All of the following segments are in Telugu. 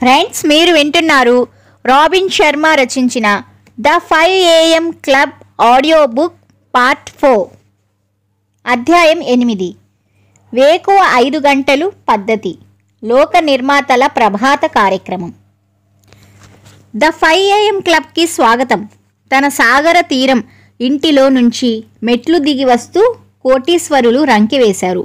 ఫ్రెండ్స్ మీరు వింటున్నారు రాబిన్ శర్మ రచించిన the five AM club audio book part four అధ్యాయం ఎనిమిది వేకువ ఐదు గంటలు పద్ధతి లోక నిర్మాతల ప్రభాత కార్యక్రమం ద ఫైవ్ ఏఎం క్లబ్కి స్వాగతం తన సాగర తీరం ఇంటిలో నుంచి మెట్లు దిగి వస్తూ కోటీశ్వరులు రంకెవేశారు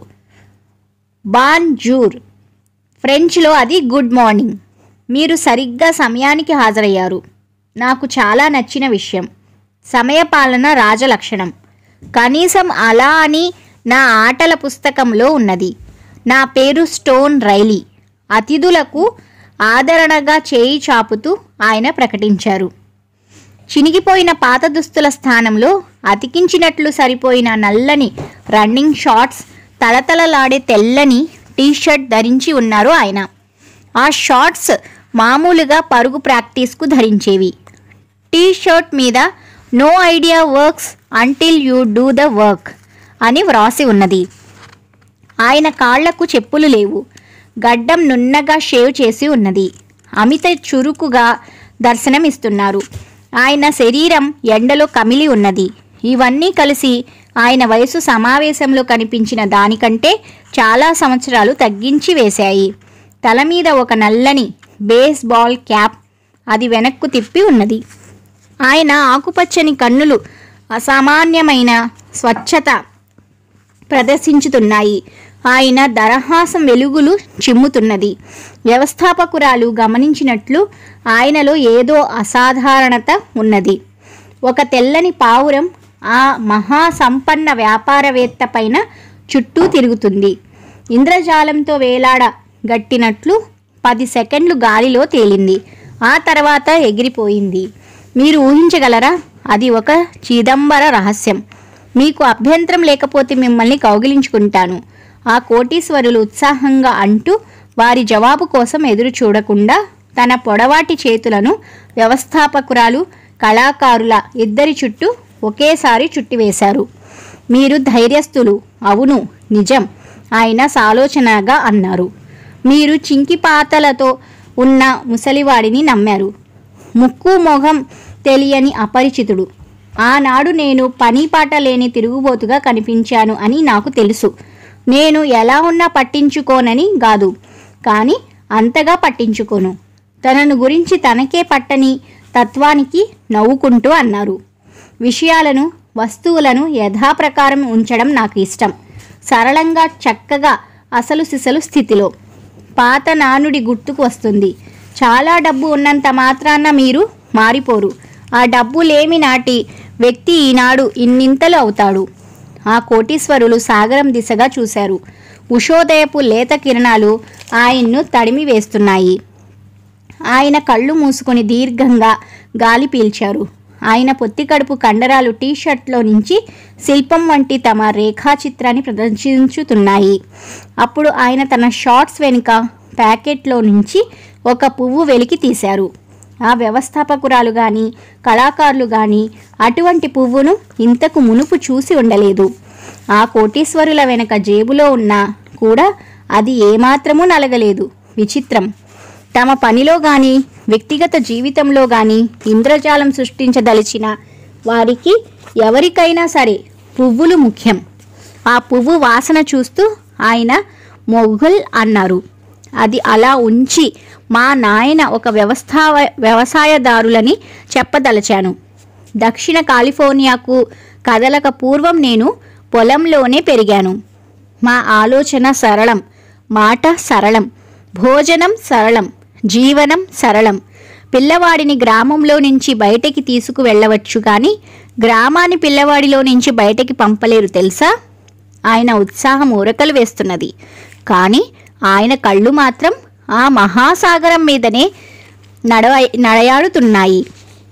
బాన్ జూర్ ఫ్రెంచ్లో అది గుడ్ మార్నింగ్ మీరు సరిగ్గా సమయానికి హాజరయ్యారు నాకు చాలా నచ్చిన విషయం సమయపాలన రాజలక్షణం కనీసం అలా అని నా ఆటల పుస్తకంలో ఉన్నది నా పేరు స్టోన్ రైలీ అతిథులకు ఆదరణగా చేయి చాపుతూ ఆయన ప్రకటించారు చినిగిపోయిన పాత దుస్తుల స్థానంలో అతికించినట్లు సరిపోయిన నల్లని రన్నింగ్ షార్ట్స్ తళతళలాడే తెల్లని టీషర్ట్ ధరించి ఉన్నారు ఆయన ఆ షార్ట్స్ మామూలుగా పరుగు ప్రాక్టీస్కు ధరించేవి టీ షర్ట్ మీద no idea works until you do the work అని వ్రాసి ఉన్నది ఆయన కాళ్లకు చెప్పులు లేవు గడ్డం నున్నగా షేవ్ చేసి ఉన్నది అమిత చురుకుగా దర్శనమిస్తున్నారు ఆయన శరీరం ఎండలో కమిలి ఉన్నది ఇవన్నీ కలిసి ఆయన వయసు సమావేశంలో కనిపించిన దానికంటే చాలా సంవత్సరాలు తగ్గించి వేశాయి తల మీద ఒక నల్లని బేస్ బాల్ క్యాప్ అది వెనక్కు తిప్పి ఉన్నది ఆయన ఆకుపచ్చని కన్నులు అసామాన్యమైన స్వచ్ఛత ప్రదర్శించుతున్నాయి ఆయన దరహాసం వెలుగులు చిమ్ముతున్నది వ్యవస్థాపకురాలు గమనించినట్లు ఆయనలో ఏదో అసాధారణత ఉన్నది ఒక తెల్లని పావురం ఆ మహాసంపన్న వ్యాపారవేత్త పైన చుట్టూ తిరుగుతుంది ఇంద్రజాలంతో వేలాడ గట్టినట్లు పది సెకండ్లు గాలిలో తేలింది ఆ తర్వాత ఎగిరిపోయింది మీరు ఊహించగలరా అది ఒక చిదంబర రహస్యం మీకు అభ్యంతరం లేకపోతే మిమ్మల్ని కౌగిలించుకుంటాను ఆ కోటీశ్వరులు ఉత్సాహంగా అంటూ వారి జవాబు కోసం ఎదురు చూడకుండా తన పొడవాటి చేతులను వ్యవస్థాపకురాలు కళాకారుల ఇద్దరి చుట్టూ ఒకేసారి చుట్టివేశారు మీరు ధైర్యస్తులు అవును నిజం ఆయన సాలోచనగా అన్నారు మీరు చింకిపాతలతో ఉన్న ముసలివాడిని నమ్మారు ముక్కు మొహం తెలియని అపరిచితుడు ఆనాడు నేను పనిపాట లేని తిరుగుబోతుగా కనిపించాను అని నాకు తెలుసు నేను ఎలా ఉన్నా పట్టించుకోనని కాదు కానీ అంతగా పట్టించుకోను తనను గురించి తనకే పట్టని తత్వానికి నవ్వుకుంటూ అన్నారు విషయాలను వస్తువులను యథాప్రకారం ఉంచడం నాకు ఇష్టం సరళంగా చక్కగా అసలు సిసలు స్థితిలో పాత నానుడి గుర్తుకు వస్తుంది చాలా డబ్బు ఉన్నంత మాత్రాన మీరు మారిపోరు ఆ డబ్బు లేమి నాటి వ్యక్తి ఈనాడు ఇన్నింతలు అవుతాడు ఆ కోటీశ్వరులు సాగరం దిశగా చూశారు ఉషోదయపు లేత కిరణాలు ఆయన్ను తడిమి వేస్తున్నాయి ఆయన కళ్ళు మూసుకొని దీర్ఘంగా గాలి పీల్చారు ఆయన పొత్తికడుపు కండరాలు టీషర్ట్లో నుంచి శిల్పం వంటి తమ రేఖాచిత్రాన్ని ప్రదర్శించుతున్నాయి అప్పుడు ఆయన తన షార్ట్స్ వెనుక ప్యాకెట్లో నుంచి ఒక పువ్వు వెలికి తీశారు ఆ వ్యవస్థాపకురాలు కానీ కళాకారులు కానీ అటువంటి పువ్వును ఇంతకు మునుపు చూసి ఉండలేదు ఆ కోటీశ్వరుల వెనక జేబులో ఉన్నా కూడా అది ఏమాత్రమూ నలగలేదు విచిత్రం తమ పనిలో కానీ వ్యక్తిగత జీవితంలో కానీ ఇంద్రజాలం సృష్టించదలిచిన వారికి ఎవరికైనా సరే పువ్వులు ముఖ్యం ఆ పువ్వు వాసన చూస్తూ ఆయన మొఘల్ అన్నారు అది అలా ఉంచి మా నాయన ఒక వ్యవస్థా వ్యవసాయదారులని చెప్పదలచాను దక్షిణ కాలిఫోర్నియాకు కదలక పూర్వం నేను పొలంలోనే పెరిగాను మా ఆలోచన సరళం మాట సరళం భోజనం సరళం జీవనం సరళం పిల్లవాడిని గ్రామంలో నుంచి బయటకి తీసుకు వెళ్ళవచ్చు కానీ గ్రామాన్ని పిల్లవాడిలో నుంచి బయటకి పంపలేరు తెలుసా ఆయన ఉత్సాహం ఉరకలు వేస్తున్నది కానీ ఆయన కళ్ళు మాత్రం ఆ మహాసాగరం మీదనే నడవ నడయాడుతున్నాయి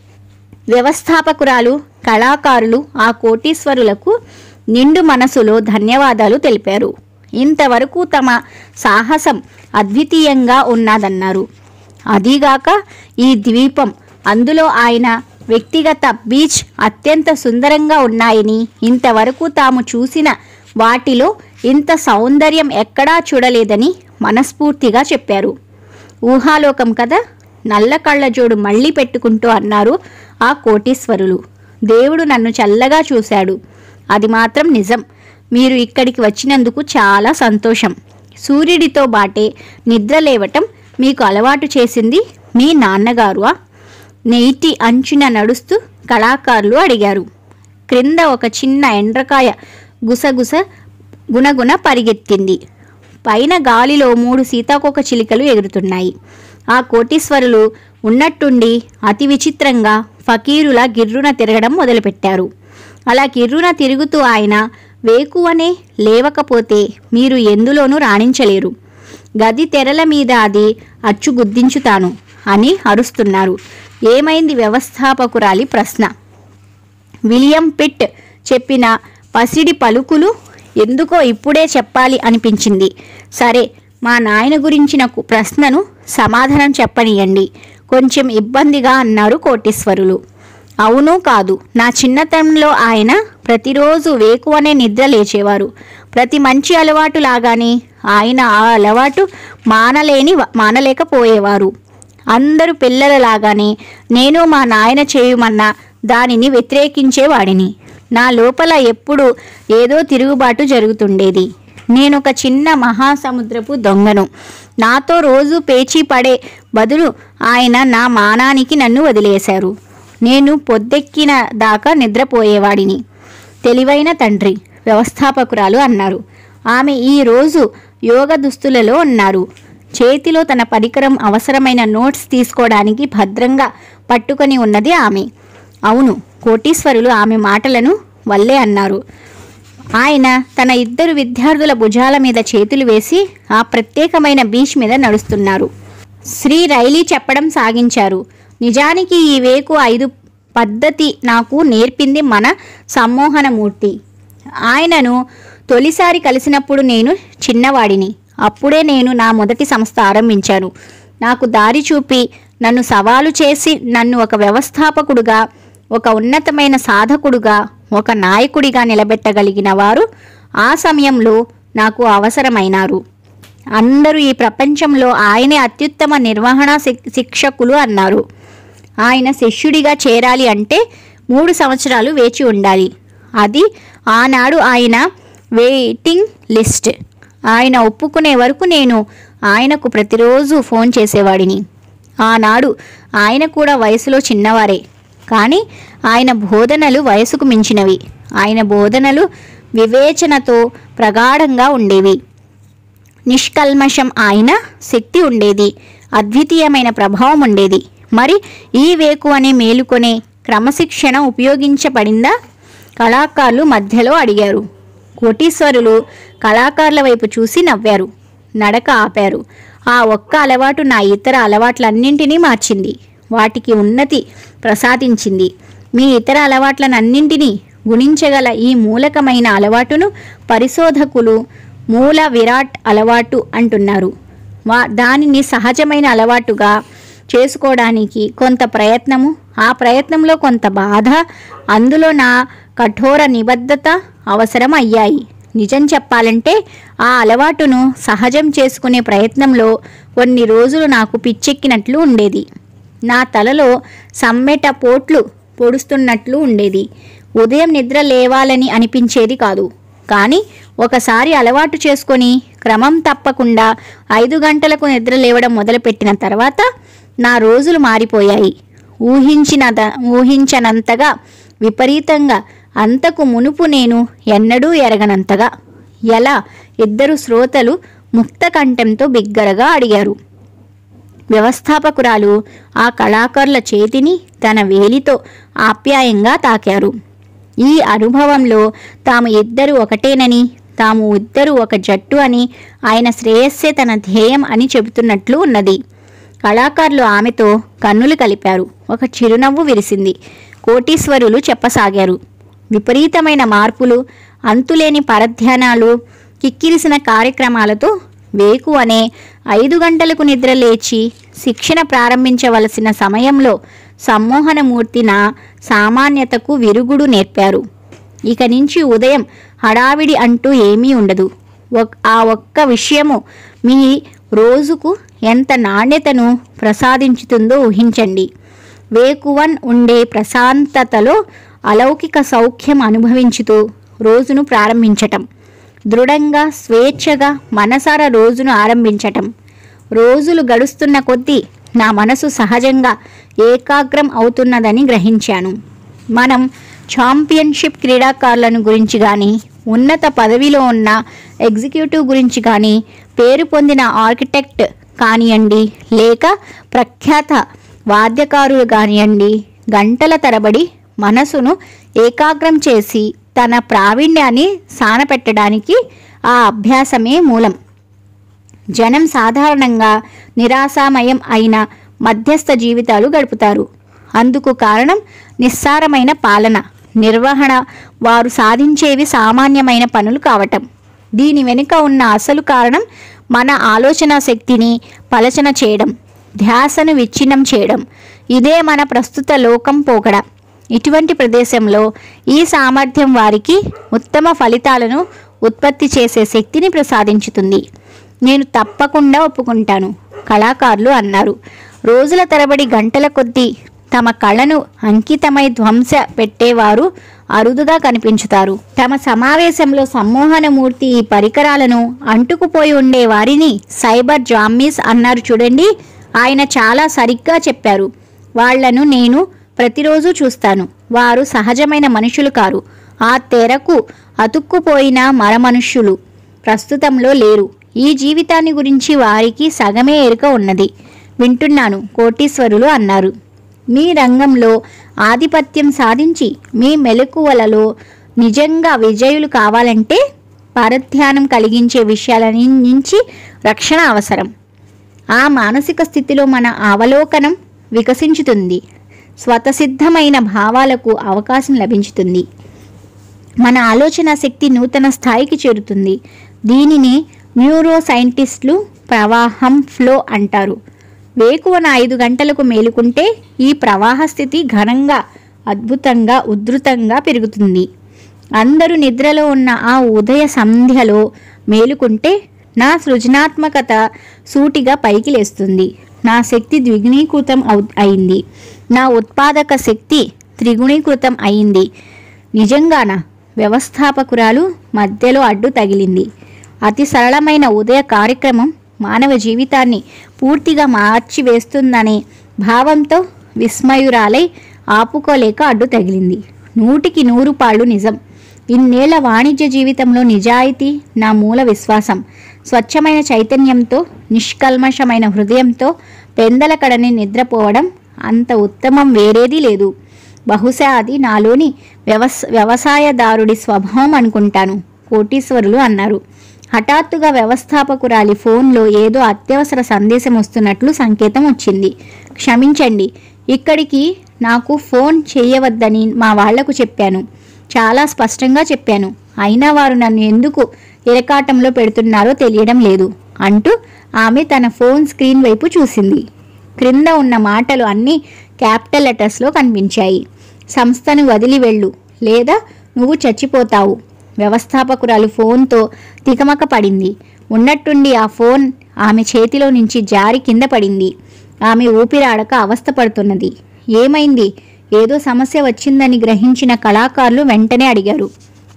వ్యవస్థాపకురాలు కళాకారులు ఆ కోటీశ్వరులకు నిండు మనసులో ధన్యవాదాలు తెలిపారు ఇంతవరకు తమ సాహసం అద్వితీయంగా ఉన్నదన్నారు అదీగాక ఈ ద్వీపం అందులో ఆయన వ్యక్తిగత బీచ్ అత్యంత సుందరంగా ఉన్నాయని ఇంతవరకు తాము చూసిన వాటిలో ఇంత సౌందర్యం ఎక్కడా చూడలేదని మనస్ఫూర్తిగా చెప్పారు ఊహాలోకం కదా నల్ల కళ్ళజోడు మళ్ళీ పెట్టుకుంటూ అన్నారు ఆ కోటీశ్వరులు దేవుడు నన్ను చల్లగా చూశాడు అది మాత్రం నిజం మీరు ఇక్కడికి వచ్చినందుకు చాలా సంతోషం సూర్యుడితో బాటే నిద్ర లేవటం మీకు అలవాటు చేసింది మీ నాన్నగారువా నెయిటి అంచున నడుస్తూ కళాకారులు అడిగారు క్రింద ఒక చిన్న ఎండ్రకాయ గుసగుస గునగున పరిగెత్తింది పైన గాలిలో మూడు సీతాకోక చిలుకలు ఎగురుతున్నాయి ఆ కోటీశ్వరులు ఉన్నట్టుండి అతి విచిత్రంగా ఫకీరులా గిర్రున తిరగడం మొదలుపెట్టారు అలా గిర్రున తిరుగుతూ ఆయన వేకువనే లేవకపోతే మీరు ఎందులోనూ రాణించలేరు గది తెరల మీద అది అచ్చు గుద్దించుతాను అని అరుస్తున్నారు ఏమైంది వ్యవస్థాపకురాలి ప్రశ్న విలియం పిట్ చెప్పిన పసిడి పలుకులు ఎందుకో ఇప్పుడే చెప్పాలి అనిపించింది సరే మా నాయన గురించిన కు- ప్రశ్నను సమాధానం చెప్పనీయండి కొంచెం ఇబ్బందిగా అన్నారు కోటీశ్వరులు అవును కాదు నా చిన్నతనంలో ఆయన ప్రతిరోజు వేకువనే నిద్ర లేచేవారు ప్రతి మంచి అలవాటు లాగానే ఆయన ఆ అలవాటు మానలేని మానలేకపోయేవారు అందరూ పిల్లలలాగానే నేను మా నాయన చేయమన్న దానిని వ్యతిరేకించేవాడిని నా లోపల ఎప్పుడు ఏదో తిరుగుబాటు జరుగుతుండేది నేను ఒక చిన్న మహాసముద్రపు దొంగను నాతో రోజు పేచీ పడే బదులు ఆయన నా మానానికి నన్ను వదిలేశారు నేను పొద్దెక్కిన దాకా నిద్రపోయేవాడిని తెలివైన తండ్రి వ్యవస్థాపకురాలు అన్నారు ఆమె ఈ రోజు యోగ దుస్తులలో ఉన్నారు చేతిలో తన పరికరం అవసరమైన నోట్స్ తీసుకోవడానికి భద్రంగా పట్టుకొని ఉన్నది ఆమె అవును కోటీశ్వరులు ఆమె మాటలను వల్లే అన్నారు ఆయన తన ఇద్దరు విద్యార్థుల భుజాల మీద చేతులు వేసి ఆ ప్రత్యేకమైన బీచ్ మీద నడుస్తున్నారు శ్రీ రైలీ చెప్పడం సాగించారు నిజానికి ఈ వేకు ఐదు పద్ధతి నాకు నేర్పింది మన సమ్మోహనమూర్తి ఆయనను తొలిసారి కలిసినప్పుడు నేను చిన్నవాడిని అప్పుడే నేను నా మొదటి సంస్థ ఆరంభించాను నాకు దారి చూపి నన్ను సవాలు చేసి నన్ను ఒక వ్యవస్థాపకుడుగా ఒక ఉన్నతమైన సాధకుడుగా ఒక నాయకుడిగా నిలబెట్టగలిగిన వారు ఆ సమయంలో నాకు అవసరమైనారు అందరూ ఈ ప్రపంచంలో ఆయనే అత్యుత్తమ నిర్వహణ శిక్- శిక్షకులు అన్నారు ఆయన శిష్యుడిగా చేరాలి అంటే మూడు సంవత్సరాలు వేచి ఉండాలి అది ఆనాడు ఆయన వెయిటింగ్ లిస్ట్ ఆయన ఒప్పుకునే వరకు నేను ఆయనకు ప్రతిరోజు ఫోన్ చేసేవాడిని ఆనాడు ఆయన కూడా వయసులో చిన్నవారే కానీ ఆయన బోధనలు వయసుకు మించినవి ఆయన బోధనలు వివేచనతో ప్రగాఢంగా ఉండేవి నిష్కల్మషం ఆయన శక్తి ఉండేది అద్వితీయమైన ప్రభావం ఉండేది మరి ఈ వేకు అనే మేలుకొనే క్రమశిక్షణ ఉపయోగించబడిందా కళాకారులు మధ్యలో అడిగారు కోటీశ్వరులు కళాకారుల వైపు చూసి నవ్వారు నడక ఆపారు ఆ ఒక్క అలవాటు నా ఇతర అలవాట్లన్నింటినీ మార్చింది వాటికి ఉన్నతి ప్రసాదించింది మీ ఇతర అలవాట్లనన్నింటినీ గుణించగల ఈ మూలకమైన అలవాటును పరిశోధకులు మూల విరాట్ అలవాటు అంటున్నారు వా దానిని సహజమైన అలవాటుగా చేసుకోవడానికి కొంత ప్రయత్నము ఆ ప్రయత్నంలో కొంత బాధ అందులో నా కఠోర నిబద్ధత అవసరం అయ్యాయి నిజం చెప్పాలంటే ఆ అలవాటును సహజం చేసుకునే ప్రయత్నంలో కొన్ని రోజులు నాకు పిచ్చెక్కినట్లు ఉండేది నా తలలో సమ్మెట పోట్లు పొడుస్తున్నట్లు ఉండేది ఉదయం నిద్ర లేవాలని అనిపించేది కాదు కానీ ఒకసారి అలవాటు చేసుకొని క్రమం తప్పకుండా ఐదు గంటలకు నిద్ర లేవడం మొదలుపెట్టిన తర్వాత నా రోజులు మారిపోయాయి ఊహించిన ఊహించనంతగా విపరీతంగా అంతకు మునుపు నేను ఎన్నడూ ఎరగనంతగా ఎలా ఇద్దరు శ్రోతలు ముక్త కంఠంతో బిగ్గరగా అడిగారు వ్యవస్థాపకురాలు ఆ కళాకారుల చేతిని తన వేలితో ఆప్యాయంగా తాకారు ఈ అనుభవంలో తాము ఇద్దరు ఒకటేనని తాము ఇద్దరు ఒక జట్టు అని ఆయన శ్రేయస్సే తన ధ్యేయం అని చెబుతున్నట్లు ఉన్నది కళాకారులు ఆమెతో కన్నులు కలిపారు ఒక చిరునవ్వు విరిసింది కోటీశ్వరులు చెప్పసాగారు విపరీతమైన మార్పులు అంతులేని పరధ్యానాలు కిక్కిరిసిన కార్యక్రమాలతో వేకు అనే ఐదు గంటలకు నిద్ర లేచి శిక్షణ ప్రారంభించవలసిన సమయంలో సమ్మోహనమూర్తి నా సామాన్యతకు విరుగుడు నేర్పారు ఇక నుంచి ఉదయం హడావిడి అంటూ ఏమీ ఉండదు ఒక్- ఆ ఒక్క విషయము మీ రోజుకు ఎంత నాణ్యతను ప్రసాదించుతుందో ఊహించండి వేకువన్ ఉండే ప్రశాంతతలో అలౌకిక సౌఖ్యం అనుభవించుతూ రోజును ప్రారంభించటం దృఢంగా స్వేచ్ఛగా మనసార రోజును ఆరంభించటం రోజులు గడుస్తున్న కొద్దీ నా మనసు సహజంగా ఏకాగ్రం అవుతున్నదని గ్రహించాను మనం ఛాంపియన్షిప్ క్రీడాకారులను గురించి కానీ ఉన్నత పదవిలో ఉన్న ఎగ్జిక్యూటివ్ గురించి కానీ పేరు పొందిన ఆర్కిటెక్ట్ కానివ్వండి లేక ప్రఖ్యాత వాద్యకారులు కానివ్వండి గంటల తరబడి మనసును ఏకాగ్రం చేసి తన ప్రావీణ్యాన్ని సానపెట్టడానికి ఆ అభ్యాసమే మూలం జనం సాధారణంగా నిరాశామయం అయిన మధ్యస్థ జీవితాలు గడుపుతారు అందుకు కారణం నిస్సారమైన పాలన నిర్వహణ వారు సాధించేవి సామాన్యమైన పనులు కావటం దీని వెనుక ఉన్న అసలు కారణం మన ఆలోచన శక్తిని పలచన చేయడం ధ్యాసను విచ్ఛిన్నం చేయడం ఇదే మన ప్రస్తుత లోకం పోకడ ఇటువంటి ప్రదేశంలో ఈ సామర్థ్యం వారికి ఉత్తమ ఫలితాలను ఉత్పత్తి చేసే శక్తిని ప్రసాదించుతుంది నేను తప్పకుండా ఒప్పుకుంటాను కళాకారులు అన్నారు రోజుల తరబడి గంటల కొద్దీ తమ కళను అంకితమై ధ్వంస పెట్టేవారు అరుదుగా కనిపించుతారు తమ సమావేశంలో సమ్మోహనమూర్తి ఈ పరికరాలను అంటుకుపోయి ఉండే వారిని సైబర్ జామ్మీస్ అన్నారు చూడండి ఆయన చాలా సరిగ్గా చెప్పారు వాళ్లను నేను ప్రతిరోజు చూస్తాను వారు సహజమైన మనుషులు కారు ఆ తెరకు అతుక్కుపోయిన మరమనుష్యులు ప్రస్తుతంలో లేరు ఈ జీవితాన్ని గురించి వారికి సగమే ఎరుక ఉన్నది వింటున్నాను కోటీశ్వరులు అన్నారు మీ రంగంలో ఆధిపత్యం సాధించి మీ మెలకువలలో నిజంగా విజయులు కావాలంటే పరధ్యానం కలిగించే విషయాల నుంచి రక్షణ అవసరం ఆ మానసిక స్థితిలో మన అవలోకనం వికసించుతుంది స్వతసిద్ధమైన భావాలకు అవకాశం లభించుతుంది మన ఆలోచన శక్తి నూతన స్థాయికి చేరుతుంది దీనిని న్యూరో సైంటిస్టులు ప్రవాహం ఫ్లో అంటారు వేకువన ఐదు గంటలకు మేలుకుంటే ఈ ప్రవాహ స్థితి ఘనంగా అద్భుతంగా ఉధృతంగా పెరుగుతుంది అందరూ నిద్రలో ఉన్న ఆ ఉదయ సంధ్యలో మేలుకుంటే నా సృజనాత్మకత సూటిగా పైకి లేస్తుంది నా శక్తి ద్విగుణీకృతం అవు అయింది నా ఉత్పాదక శక్తి త్రిగుణీకృతం అయింది నిజంగానా వ్యవస్థాపకురాలు మధ్యలో అడ్డు తగిలింది అతి సరళమైన ఉదయ కార్యక్రమం మానవ జీవితాన్ని పూర్తిగా మార్చివేస్తుందనే భావంతో విస్మయురాలై ఆపుకోలేక అడ్డు తగిలింది నూటికి నూరు పాళ్ళు నిజం ఇన్నేళ్ల వాణిజ్య జీవితంలో నిజాయితీ నా మూల విశ్వాసం స్వచ్ఛమైన చైతన్యంతో నిష్కల్మషమైన హృదయంతో పెందలకడని నిద్రపోవడం అంత ఉత్తమం వేరేదీ లేదు బహుశా అది నాలోని వ్యవస వ్యవసాయదారుడి స్వభావం అనుకుంటాను కోటీశ్వరులు అన్నారు హఠాత్తుగా వ్యవస్థాపకురాలి ఫోన్లో ఏదో అత్యవసర సందేశం వస్తున్నట్లు సంకేతం వచ్చింది క్షమించండి ఇక్కడికి నాకు ఫోన్ చేయవద్దని మా వాళ్లకు చెప్పాను చాలా స్పష్టంగా చెప్పాను అయినా వారు నన్ను ఎందుకు ఇరకాటంలో పెడుతున్నారో తెలియడం లేదు అంటూ ఆమె తన ఫోన్ స్క్రీన్ వైపు చూసింది క్రింద ఉన్న మాటలు అన్నీ క్యాపిటల్ లెటర్స్లో కనిపించాయి సంస్థను వదిలి వెళ్ళు లేదా నువ్వు చచ్చిపోతావు వ్యవస్థాపకురాలు ఫోన్తో తికమక పడింది ఉన్నట్టుండి ఆ ఫోన్ ఆమె చేతిలో నుంచి జారి కింద పడింది ఆమె ఊపిరాడక అవస్థపడుతున్నది ఏమైంది ఏదో సమస్య వచ్చిందని గ్రహించిన కళాకారులు వెంటనే అడిగారు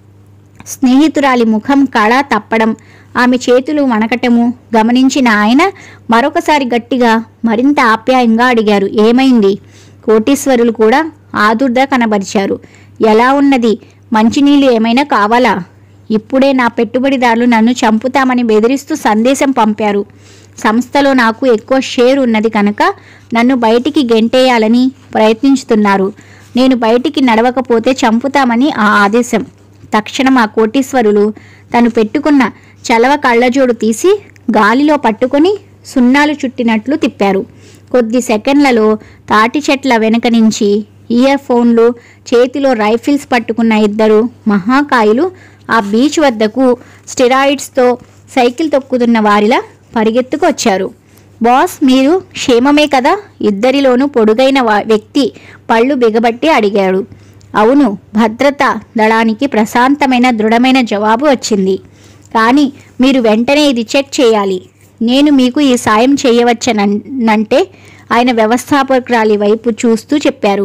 స్నేహితురాలి ముఖం కళ తప్పడం ఆమె చేతులు వణకటము గమనించిన ఆయన మరొకసారి గట్టిగా మరింత ఆప్యాయంగా అడిగారు ఏమైంది కోటీశ్వరులు కూడా ఆదుర్ద కనబరిచారు ఎలా ఉన్నది మంచినీళ్ళు ఏమైనా కావాలా ఇప్పుడే నా పెట్టుబడిదారులు నన్ను చంపుతామని బెదిరిస్తూ సందేశం పంపారు సంస్థలో నాకు ఎక్కువ షేర్ ఉన్నది కనుక నన్ను బయటికి గెంటేయాలని ప్రయత్నించుతున్నారు నేను బయటికి నడవకపోతే చంపుతామని ఆ ఆదేశం తక్షణం ఆ కోటీశ్వరులు తను పెట్టుకున్న చలవ కళ్ళజోడు తీసి గాలిలో పట్టుకొని సున్నాలు చుట్టినట్లు తిప్పారు కొద్ది సెకండ్లలో తాటి చెట్ల వెనక నుంచి ఇయర్ ఫోన్లు చేతిలో రైఫిల్స్ పట్టుకున్న ఇద్దరు మహాకాయులు ఆ బీచ్ వద్దకు స్టెరాయిడ్స్తో సైకిల్ తొక్కుతున్న వారిలా పరిగెత్తుకు వచ్చారు బాస్ మీరు క్షేమమే కదా ఇద్దరిలోనూ పొడుగైన వా- వ్యక్తి పళ్ళు బిగబట్టి అడిగాడు అవును భద్రతా దళానికి ప్రశాంతమైన దృఢమైన జవాబు వచ్చింది కానీ మీరు వెంటనే ఇది చెక్ చేయాలి నేను మీకు ఈ సాయం చేయవచ్చనంటే ఆయన వ్యవస్థాపకురాలి వైపు చూస్తూ చెప్పారు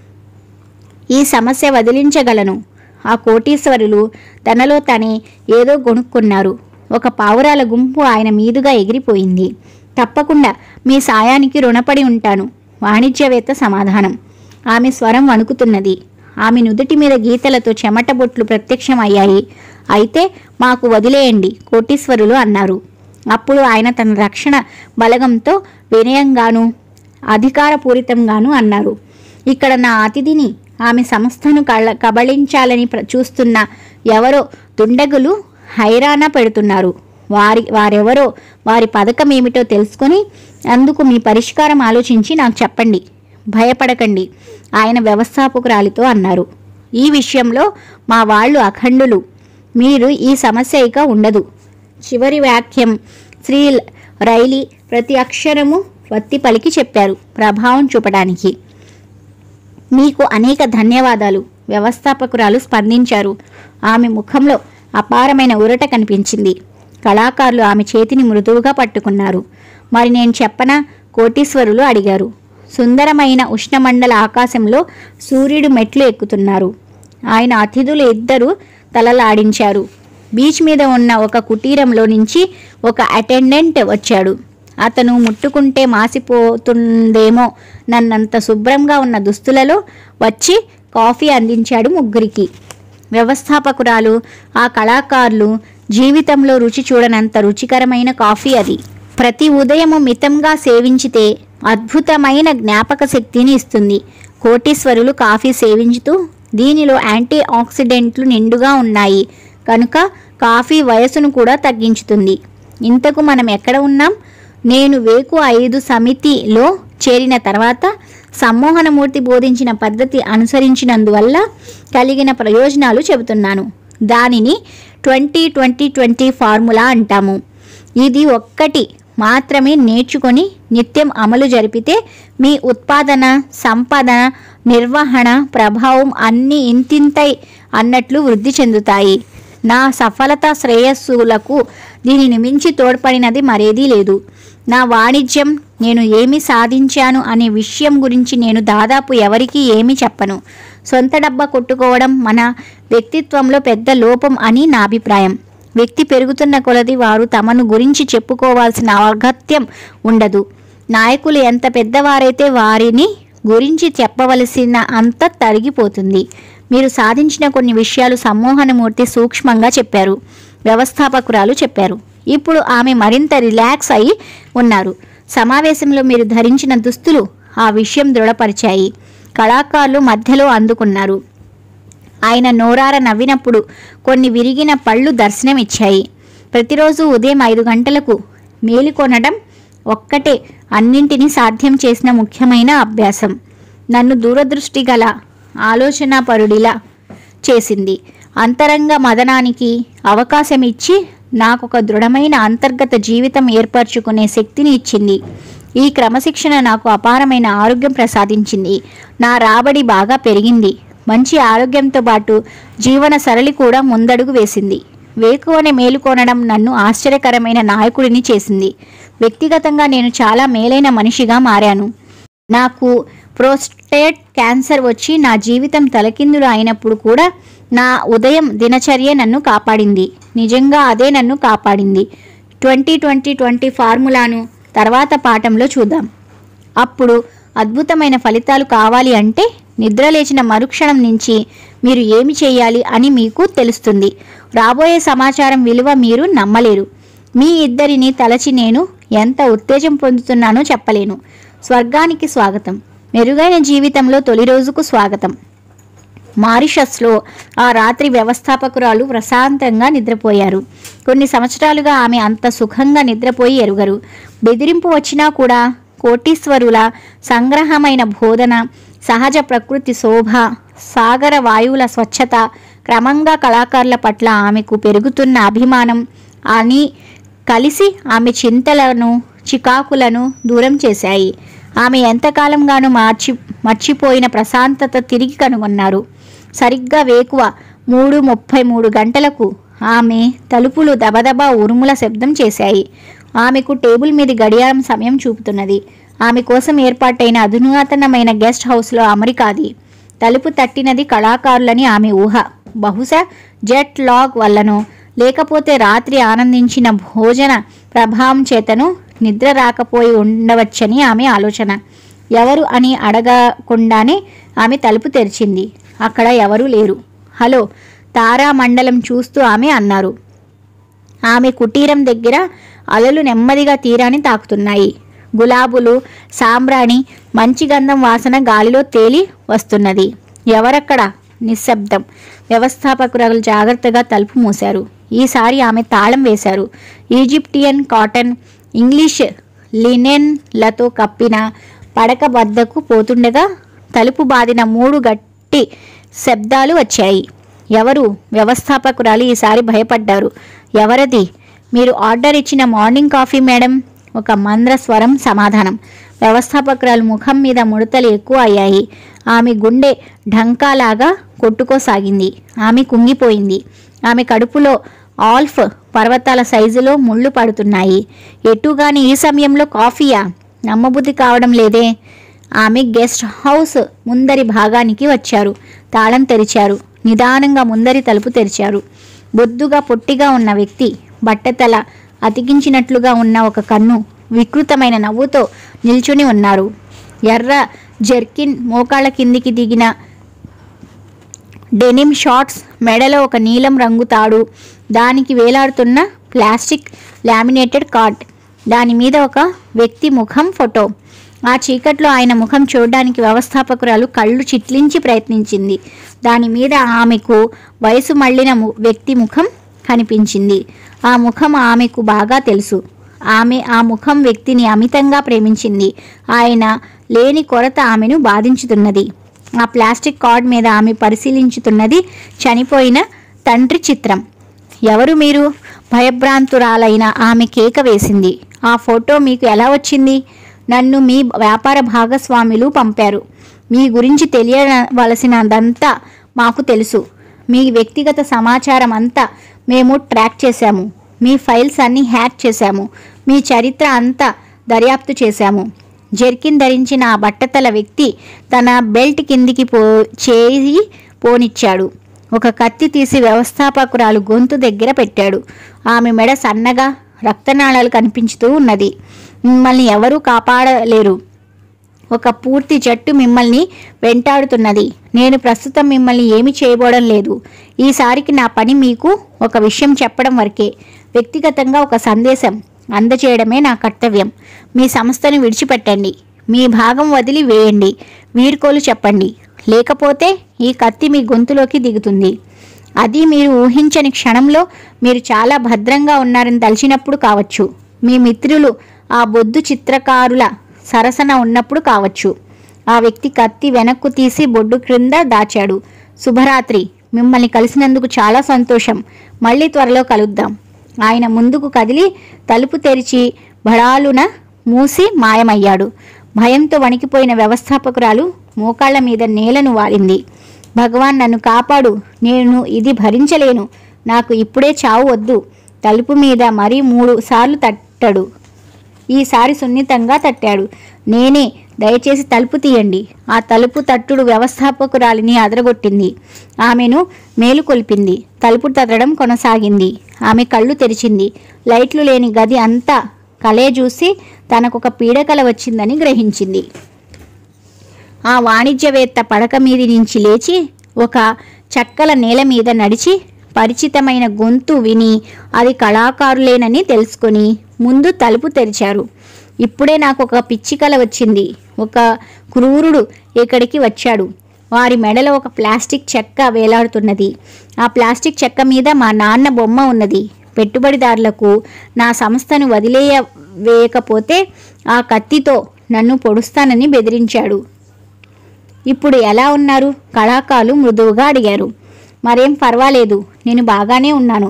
ఈ సమస్య వదిలించగలను ఆ కోటీశ్వరులు తనలో తనే ఏదో గొనుక్కున్నారు ఒక పావురాల గుంపు ఆయన మీదుగా ఎగిరిపోయింది తప్పకుండా మీ సాయానికి రుణపడి ఉంటాను వాణిజ్యవేత్త సమాధానం ఆమె స్వరం వణుకుతున్నది ఆమె నుదుటి మీద గీతలతో చెమట బొట్లు ప్రత్యక్షమయ్యాయి అయితే మాకు వదిలేయండి కోటీశ్వరులు అన్నారు అప్పుడు ఆయన తన రక్షణ బలగంతో వినయంగాను అధికారపూరితంగాను అన్నారు ఇక్కడ నా అతిథిని ఆమె సంస్థను కళ్ళ కబళించాలని ప్ర- చూస్తున్న ఎవరో దుండగులు హైరాణ పెడుతున్నారు వారి వారెవరో వారి పథకం ఏమిటో తెలుసుకొని అందుకు మీ పరిష్కారం ఆలోచించి నాకు చెప్పండి భయపడకండి ఆయన వ్యవస్థాపకురాలితో అన్నారు ఈ విషయంలో మా వాళ్ళు అఖండులు మీరు ఈ సమస్య ఇక ఉండదు చివరి వాక్యం శ్రీ రైలి ప్రతి అక్షరము వత్తి పలికి చెప్పారు ప్రభావం చూపడానికి మీకు అనేక ధన్యవాదాలు వ్యవస్థాపకురాలు స్పందించారు ఆమె ముఖంలో అపారమైన ఉరట కనిపించింది కళాకారులు ఆమె చేతిని మృదువుగా పట్టుకున్నారు మరి నేను చెప్పనా కోటీశ్వరులు అడిగారు సుందరమైన ఉష్ణమండల ఆకాశంలో సూర్యుడు మెట్లు ఎక్కుతున్నారు ఆయన అతిథులు ఇద్దరు తలలాడించారు బీచ్ మీద ఉన్న ఒక కుటీరంలో నుంచి ఒక అటెండెంట్ వచ్చాడు అతను ముట్టుకుంటే మాసిపోతుందేమో నన్నంత శుభ్రంగా ఉన్న దుస్తులలో వచ్చి కాఫీ అందించాడు ముగ్గురికి వ్యవస్థాపకురాలు ఆ కళాకారులు జీవితంలో రుచి చూడనంత రుచికరమైన కాఫీ అది ప్రతి ఉదయము మితంగా సేవించితే అద్భుతమైన జ్ఞాపక శక్తిని ఇస్తుంది కోటీశ్వరులు కాఫీ సేవించుతూ దీనిలో యాంటీ ఆక్సిడెంట్లు నిండుగా ఉన్నాయి కనుక కాఫీ వయసును కూడా తగ్గించుతుంది ఇంతకు మనం ఎక్కడ ఉన్నాం నేను వేకు ఐదు సమితిలో చేరిన తర్వాత సమ్మోహనమూర్తి బోధించిన పద్ధతి అనుసరించినందువల్ల కలిగిన ప్రయోజనాలు చెబుతున్నాను దానిని ట్వంటీ ట్వంటీ ట్వంటీ ఫార్ములా అంటాము ఇది ఒక్కటి మాత్రమే నేర్చుకొని నిత్యం అమలు జరిపితే మీ ఉత్పాదన సంపాదన నిర్వహణ ప్రభావం అన్నీ ఇంతింతై అన్నట్లు వృద్ధి చెందుతాయి నా సఫలత శ్రేయస్సులకు దీనిని మించి తోడ్పడినది మరేదీ లేదు నా వాణిజ్యం నేను ఏమి సాధించాను అనే విషయం గురించి నేను దాదాపు ఎవరికీ ఏమీ చెప్పను సొంత డబ్బా కొట్టుకోవడం మన వ్యక్తిత్వంలో పెద్ద లోపం అని నా అభిప్రాయం వ్యక్తి పెరుగుతున్న కొలది వారు తమను గురించి చెప్పుకోవాల్సిన అగత్యం ఉండదు నాయకులు ఎంత పెద్దవారైతే వారిని గురించి చెప్పవలసిన అంత తరిగిపోతుంది మీరు సాధించిన కొన్ని విషయాలు సమ్మోహనమూర్తి సూక్ష్మంగా చెప్పారు వ్యవస్థాపకురాలు చెప్పారు ఇప్పుడు ఆమె మరింత రిలాక్స్ అయి ఉన్నారు సమావేశంలో మీరు ధరించిన దుస్తులు ఆ విషయం దృఢపరిచాయి కళాకారులు మధ్యలో అందుకున్నారు ఆయన నోరార నవ్వినప్పుడు కొన్ని విరిగిన పళ్ళు దర్శనమిచ్చాయి ప్రతిరోజు ఉదయం ఐదు గంటలకు మేలుకొనడం ఒక్కటే అన్నింటినీ సాధ్యం చేసిన ముఖ్యమైన అభ్యాసం నన్ను దూరదృష్టి గల ఆలోచనాపరుడిలా చేసింది అంతరంగ మదనానికి అవకాశం ఇచ్చి నాకొక దృఢమైన అంతర్గత జీవితం ఏర్పరచుకునే శక్తిని ఇచ్చింది ఈ క్రమశిక్షణ నాకు అపారమైన ఆరోగ్యం ప్రసాదించింది నా రాబడి బాగా పెరిగింది మంచి ఆరోగ్యంతో పాటు జీవన సరళి కూడా ముందడుగు వేసింది వేకువనే మేలుకొనడం నన్ను ఆశ్చర్యకరమైన నాయకుడిని చేసింది వ్యక్తిగతంగా నేను చాలా మేలైన మనిషిగా మారాను నాకు ప్రోస్టేట్ క్యాన్సర్ వచ్చి నా జీవితం తలకిందులు అయినప్పుడు కూడా నా ఉదయం దినచర్య నన్ను కాపాడింది నిజంగా అదే నన్ను కాపాడింది ట్వంటీ ట్వంటీ ట్వంటీ ఫార్ములాను తర్వాత పాఠంలో చూద్దాం అప్పుడు అద్భుతమైన ఫలితాలు కావాలి అంటే నిద్రలేచిన మరుక్షణం నుంచి మీరు ఏమి చేయాలి అని మీకు తెలుస్తుంది రాబోయే సమాచారం విలువ మీరు నమ్మలేరు మీ ఇద్దరిని తలచి నేను ఎంత ఉత్తేజం పొందుతున్నానో చెప్పలేను స్వర్గానికి స్వాగతం మెరుగైన జీవితంలో తొలి రోజుకు స్వాగతం మారిషస్లో ఆ రాత్రి వ్యవస్థాపకురాలు ప్రశాంతంగా నిద్రపోయారు కొన్ని సంవత్సరాలుగా ఆమె అంత సుఖంగా నిద్రపోయి ఎరుగరు బెదిరింపు వచ్చినా కూడా కోటీశ్వరుల సంగ్రహమైన బోధన సహజ ప్రకృతి శోభ సాగర వాయువుల స్వచ్ఛత క్రమంగా కళాకారుల పట్ల ఆమెకు పెరుగుతున్న అభిమానం అని కలిసి ఆమె చింతలను చికాకులను దూరం చేశాయి ఆమె ఎంతకాలంగానూ మార్చి మర్చిపోయిన ప్రశాంతత తిరిగి కనుగొన్నారు సరిగ్గా వేకువ మూడు ముప్పై మూడు గంటలకు ఆమె తలుపులు దబదబా ఉరుముల శబ్దం చేశాయి ఆమెకు టేబుల్ మీద గడియారం సమయం చూపుతున్నది ఆమె కోసం ఏర్పాటైన అధునాతనమైన గెస్ట్ హౌస్లో అమెరికాది తలుపు తట్టినది కళాకారులని ఆమె ఊహ బహుశా జెట్ లాగ్ వల్లనో లేకపోతే రాత్రి ఆనందించిన భోజన ప్రభావం చేతను నిద్ర రాకపోయి ఉండవచ్చని ఆమె ఆలోచన ఎవరు అని అడగకుండానే ఆమె తలుపు తెరిచింది అక్కడ ఎవరూ లేరు హలో తారామండలం చూస్తూ ఆమె అన్నారు ఆమె కుటీరం దగ్గర అలలు నెమ్మదిగా తీరాన్ని తాకుతున్నాయి గులాబులు సాంబ్రాణి మంచి గంధం వాసన గాలిలో తేలి వస్తున్నది ఎవరక్కడ నిశ్శబ్దం వ్యవస్థాపకురాలు జాగ్రత్తగా తలుపు మూశారు ఈసారి ఆమె తాళం వేశారు ఈజిప్టియన్ కాటన్ ఇంగ్లీష్ లినెన్లతో కప్పిన పడక వద్దకు పోతుండగా తలుపు బాదిన మూడు గట్టి శబ్దాలు వచ్చాయి ఎవరు వ్యవస్థాపకురాలు ఈసారి భయపడ్డారు ఎవరది మీరు ఆర్డర్ ఇచ్చిన మార్నింగ్ కాఫీ మేడం ఒక మంద్ర స్వరం సమాధానం వ్యవస్థాపకురాలు ముఖం మీద ముడతలు ఎక్కువ అయ్యాయి ఆమె గుండె ఢంకాలాగా కొట్టుకోసాగింది ఆమె కుంగిపోయింది ఆమె కడుపులో ఆల్ఫ్ పర్వతాల సైజులో ముళ్ళు పడుతున్నాయి ఎటుగాని ఈ సమయంలో కాఫీయా నమ్మబుద్ధి కావడం లేదే ఆమె గెస్ట్ హౌస్ ముందరి భాగానికి వచ్చారు తాళం తెరిచారు నిదానంగా ముందరి తలుపు తెరిచారు బొద్దుగా పొట్టిగా ఉన్న వ్యక్తి బట్టతల అతికించినట్లుగా ఉన్న ఒక కన్ను వికృతమైన నవ్వుతో నిల్చుని ఉన్నారు ఎర్ర జర్కిన్ మోకాళ్ళ కిందికి దిగిన డెనిమ్ షార్ట్స్ మెడలో ఒక నీలం రంగు తాడు దానికి వేలాడుతున్న ప్లాస్టిక్ లామినేటెడ్ కార్డ్ దాని మీద ఒక వ్యక్తి ముఖం ఫోటో ఆ చీకట్లో ఆయన ముఖం చూడడానికి వ్యవస్థాపకురాలు కళ్ళు చిట్లించి ప్రయత్నించింది దాని మీద ఆమెకు వయసు మళ్ళిన ము- వ్యక్తి ముఖం కనిపించింది ఆ ముఖం ఆమెకు బాగా తెలుసు ఆమె ఆ ముఖం వ్యక్తిని అమితంగా ప్రేమించింది ఆయన లేని కొరత ఆమెను బాధించుతున్నది ఆ ప్లాస్టిక్ కార్డ్ మీద ఆమె పరిశీలించుతున్నది చనిపోయిన తండ్రి చిత్రం ఎవరు మీరు భయభ్రాంతురాలైన ఆమె కేక వేసింది ఆ ఫోటో మీకు ఎలా వచ్చింది నన్ను మీ వ్యాపార భాగస్వాములు పంపారు మీ గురించి తెలియవలసినదంతా మాకు తెలుసు మీ వ్యక్తిగత సమాచారం అంతా మేము ట్రాక్ చేశాము మీ ఫైల్స్ అన్ని హ్యాక్ చేశాము మీ చరిత్ర అంతా దర్యాప్తు చేశాము జెర్కిన్ ధరించిన ఆ బట్టతల వ్యక్తి తన బెల్ట్ కిందికి పో చేయి పోనిచ్చాడు ఒక కత్తి తీసి వ్యవస్థాపకురాలు గొంతు దగ్గర పెట్టాడు ఆమె మెడ సన్నగా రక్తనాళాలు కనిపించుతూ ఉన్నది మిమ్మల్ని ఎవరూ కాపాడలేరు ఒక పూర్తి జట్టు మిమ్మల్ని వెంటాడుతున్నది నేను ప్రస్తుతం మిమ్మల్ని ఏమీ చేయబోవడం లేదు ఈసారికి నా పని మీకు ఒక విషయం చెప్పడం వరకే వ్యక్తిగతంగా ఒక సందేశం అందజేయడమే నా కర్తవ్యం మీ సంస్థను విడిచిపెట్టండి మీ భాగం వదిలి వేయండి వీడ్కోలు చెప్పండి లేకపోతే ఈ కత్తి మీ గొంతులోకి దిగుతుంది అది మీరు ఊహించని క్షణంలో మీరు చాలా భద్రంగా ఉన్నారని తలిచినప్పుడు కావచ్చు మీ మిత్రులు ఆ బొద్దు చిత్రకారుల సరసన ఉన్నప్పుడు కావచ్చు ఆ వ్యక్తి కత్తి వెనక్కు తీసి బొడ్డు క్రింద దాచాడు శుభరాత్రి మిమ్మల్ని కలిసినందుకు చాలా సంతోషం మళ్ళీ త్వరలో కలుద్దాం ఆయన ముందుకు కదిలి తలుపు తెరిచి బడాలున మూసి మాయమయ్యాడు భయంతో వణికిపోయిన వ్యవస్థాపకురాలు మోకాళ్ళ మీద నేలను వాలింది భగవాన్ నన్ను కాపాడు నేను ఇది భరించలేను నాకు ఇప్పుడే చావు వద్దు తలుపు మీద మరీ మూడు సార్లు తట్టాడు ఈసారి సున్నితంగా తట్టాడు నేనే దయచేసి తలుపు తీయండి ఆ తలుపు తట్టుడు వ్యవస్థాపకురాలిని అదరగొట్టింది ఆమెను మేలుకొల్పింది తలుపు తట్టడం కొనసాగింది ఆమె కళ్ళు తెరిచింది లైట్లు లేని గది అంతా కలే చూసి తనకొక పీడకల వచ్చిందని గ్రహించింది ఆ వాణిజ్యవేత్త పడక మీది నుంచి లేచి ఒక చక్కల నేల మీద నడిచి పరిచితమైన గొంతు విని అది కళాకారులేనని తెలుసుకొని ముందు తలుపు తెరిచారు ఇప్పుడే నాకు ఒక పిచ్చి కల వచ్చింది ఒక క్రూరుడు ఇక్కడికి వచ్చాడు వారి మెడలో ఒక ప్లాస్టిక్ చెక్క వేలాడుతున్నది ఆ ప్లాస్టిక్ చెక్క మీద మా నాన్న బొమ్మ ఉన్నది పెట్టుబడిదారులకు నా సంస్థను వదిలేయ వేయకపోతే ఆ కత్తితో నన్ను పొడుస్తానని బెదిరించాడు ఇప్పుడు ఎలా ఉన్నారు కళాకారులు మృదువుగా అడిగారు మరేం పర్వాలేదు నేను బాగానే ఉన్నాను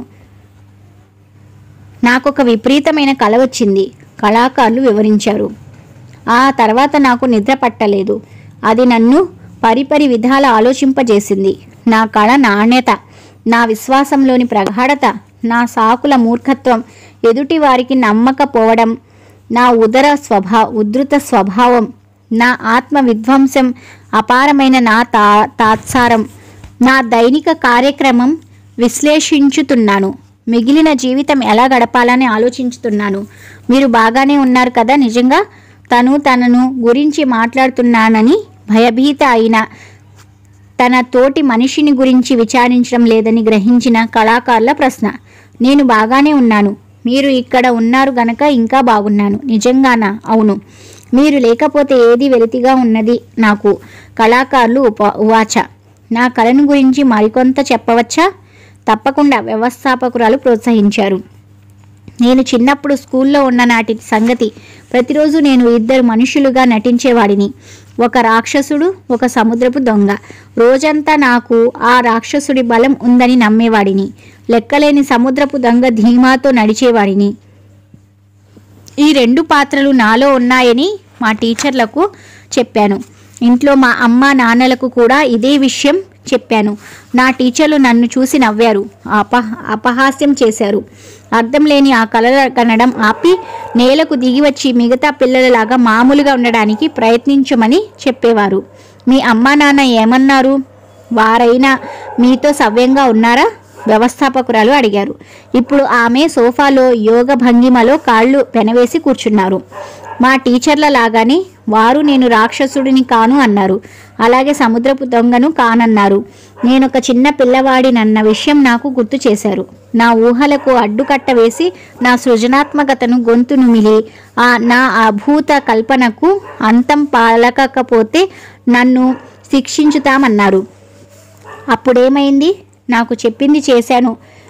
నాకొక విపరీతమైన కల వచ్చింది కళాకారులు వివరించారు ఆ తర్వాత నాకు నిద్ర పట్టలేదు అది నన్ను పరిపరి విధాల ఆలోచింపజేసింది నా కళ నాణ్యత నా విశ్వాసంలోని ప్రగాఢత నా సాకుల మూర్ఖత్వం ఎదుటి వారికి నమ్మకపోవడం నా ఉదర స్వభా ఉద్ధృత స్వభావం నా ఆత్మ విధ్వంసం అపారమైన నా తా తాత్సారం నా దైనిక కార్యక్రమం విశ్లేషించుతున్నాను మిగిలిన జీవితం ఎలా గడపాలని ఆలోచించుతున్నాను మీరు బాగానే ఉన్నారు కదా నిజంగా తను తనను గురించి మాట్లాడుతున్నానని భయభీత అయిన తన తోటి మనిషిని గురించి విచారించడం లేదని గ్రహించిన కళాకారుల ప్రశ్న నేను బాగానే ఉన్నాను మీరు ఇక్కడ ఉన్నారు గనక ఇంకా బాగున్నాను నిజంగానా అవును మీరు లేకపోతే ఏది వెలితిగా ఉన్నది నాకు కళాకారులు ఉప ఉవాచ నా కళను గురించి మరికొంత చెప్పవచ్చా తప్పకుండా వ్యవస్థాపకురాలు ప్రోత్సహించారు నేను చిన్నప్పుడు స్కూల్లో ఉన్న నాటి సంగతి ప్రతిరోజు నేను ఇద్దరు మనుషులుగా నటించేవాడిని ఒక రాక్షసుడు ఒక సముద్రపు దొంగ రోజంతా నాకు ఆ రాక్షసుడి బలం ఉందని నమ్మేవాడిని లెక్కలేని సముద్రపు దొంగ ధీమాతో నడిచేవాడిని ఈ రెండు పాత్రలు నాలో ఉన్నాయని మా టీచర్లకు చెప్పాను ఇంట్లో మా అమ్మ నాన్నలకు కూడా ఇదే విషయం చెప్పాను నా టీచర్లు నన్ను చూసి నవ్వారు అప అపహాస్యం చేశారు అర్థం లేని ఆ కలల కనడం ఆపి నేలకు దిగి వచ్చి మిగతా పిల్లలలాగా మామూలుగా ఉండడానికి ప్రయత్నించమని చెప్పేవారు మీ అమ్మా నాన్న ఏమన్నారు వారైనా మీతో సవ్యంగా ఉన్నారా వ్యవస్థాపకురాలు అడిగారు ఇప్పుడు ఆమె సోఫాలో యోగ భంగిమలో కాళ్ళు పెనవేసి కూర్చున్నారు మా టీచర్ల లాగానే వారు నేను రాక్షసుడిని కాను అన్నారు అలాగే సముద్రపు దొంగను కానన్నారు నేను ఒక చిన్న పిల్లవాడినన్న విషయం నాకు గుర్తు చేశారు నా ఊహలకు అడ్డుకట్ట వేసి నా సృజనాత్మకతను గొంతు నుమిలి ఆ నా అభూత కల్పనకు అంతం పాలకపోతే నన్ను శిక్షించుతామన్నారు అప్పుడేమైంది నాకు చెప్పింది చేశాను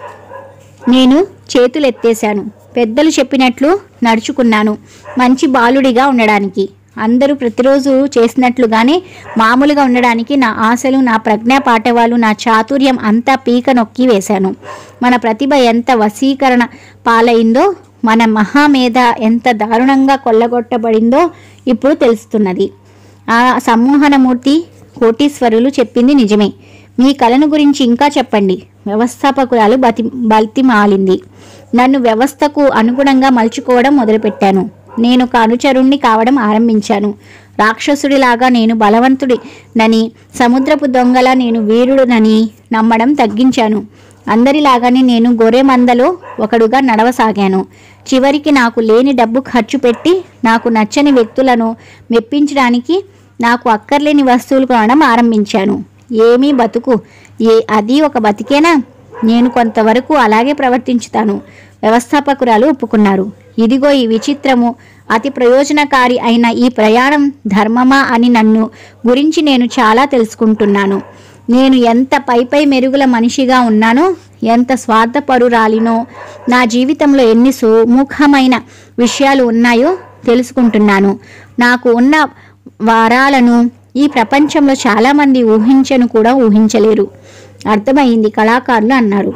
నేను చేతులు ఎత్తేశాను పెద్దలు చెప్పినట్లు నడుచుకున్నాను మంచి బాలుడిగా ఉండడానికి అందరూ ప్రతిరోజు చేసినట్లుగానే మామూలుగా ఉండడానికి నా ఆశలు నా ప్రజ్ఞా పాఠవాలు నా చాతుర్యం అంతా పీక నొక్కి వేశాను మన ప్రతిభ ఎంత వశీకరణ పాలైందో మన మహామేధ ఎంత దారుణంగా కొల్లగొట్టబడిందో ఇప్పుడు తెలుస్తున్నది ఆ సమ్మోహనమూర్తి కోటీశ్వరులు చెప్పింది నిజమే మీ కళను గురించి ఇంకా చెప్పండి వ్యవస్థాపకురాలు బతి బతిమాలింది నన్ను వ్యవస్థకు అనుగుణంగా మలుచుకోవడం మొదలుపెట్టాను నేను ఒక అనుచరుణ్ణి కావడం ఆరంభించాను రాక్షసుడిలాగా నేను బలవంతుడినని సముద్రపు దొంగలా నేను వీరుడునని నమ్మడం తగ్గించాను అందరిలాగానే నేను గొర్రె మందలో ఒకడుగా నడవసాగాను చివరికి నాకు లేని డబ్బు ఖర్చు పెట్టి నాకు నచ్చని వ్యక్తులను మెప్పించడానికి నాకు అక్కర్లేని వస్తువులు కొనడం ఆరంభించాను ఏమీ బతుకు ఏ అది ఒక బతికేనా నేను కొంతవరకు అలాగే ప్రవర్తించుతాను వ్యవస్థాపకురాలు ఒప్పుకున్నారు ఇదిగో ఈ విచిత్రము అతి ప్రయోజనకారి అయిన ఈ ప్రయాణం ధర్మమా అని నన్ను గురించి నేను చాలా తెలుసుకుంటున్నాను నేను ఎంత పై పై మెరుగుల మనిషిగా ఉన్నానో ఎంత స్వార్థపరురాలినో నా జీవితంలో ఎన్ని సుముఖమైన విషయాలు ఉన్నాయో తెలుసుకుంటున్నాను నాకు ఉన్న వారాలను ఈ ప్రపంచంలో చాలామంది ఊహించను కూడా ఊహించలేరు అర్థమైంది కళాకారులు అన్నారు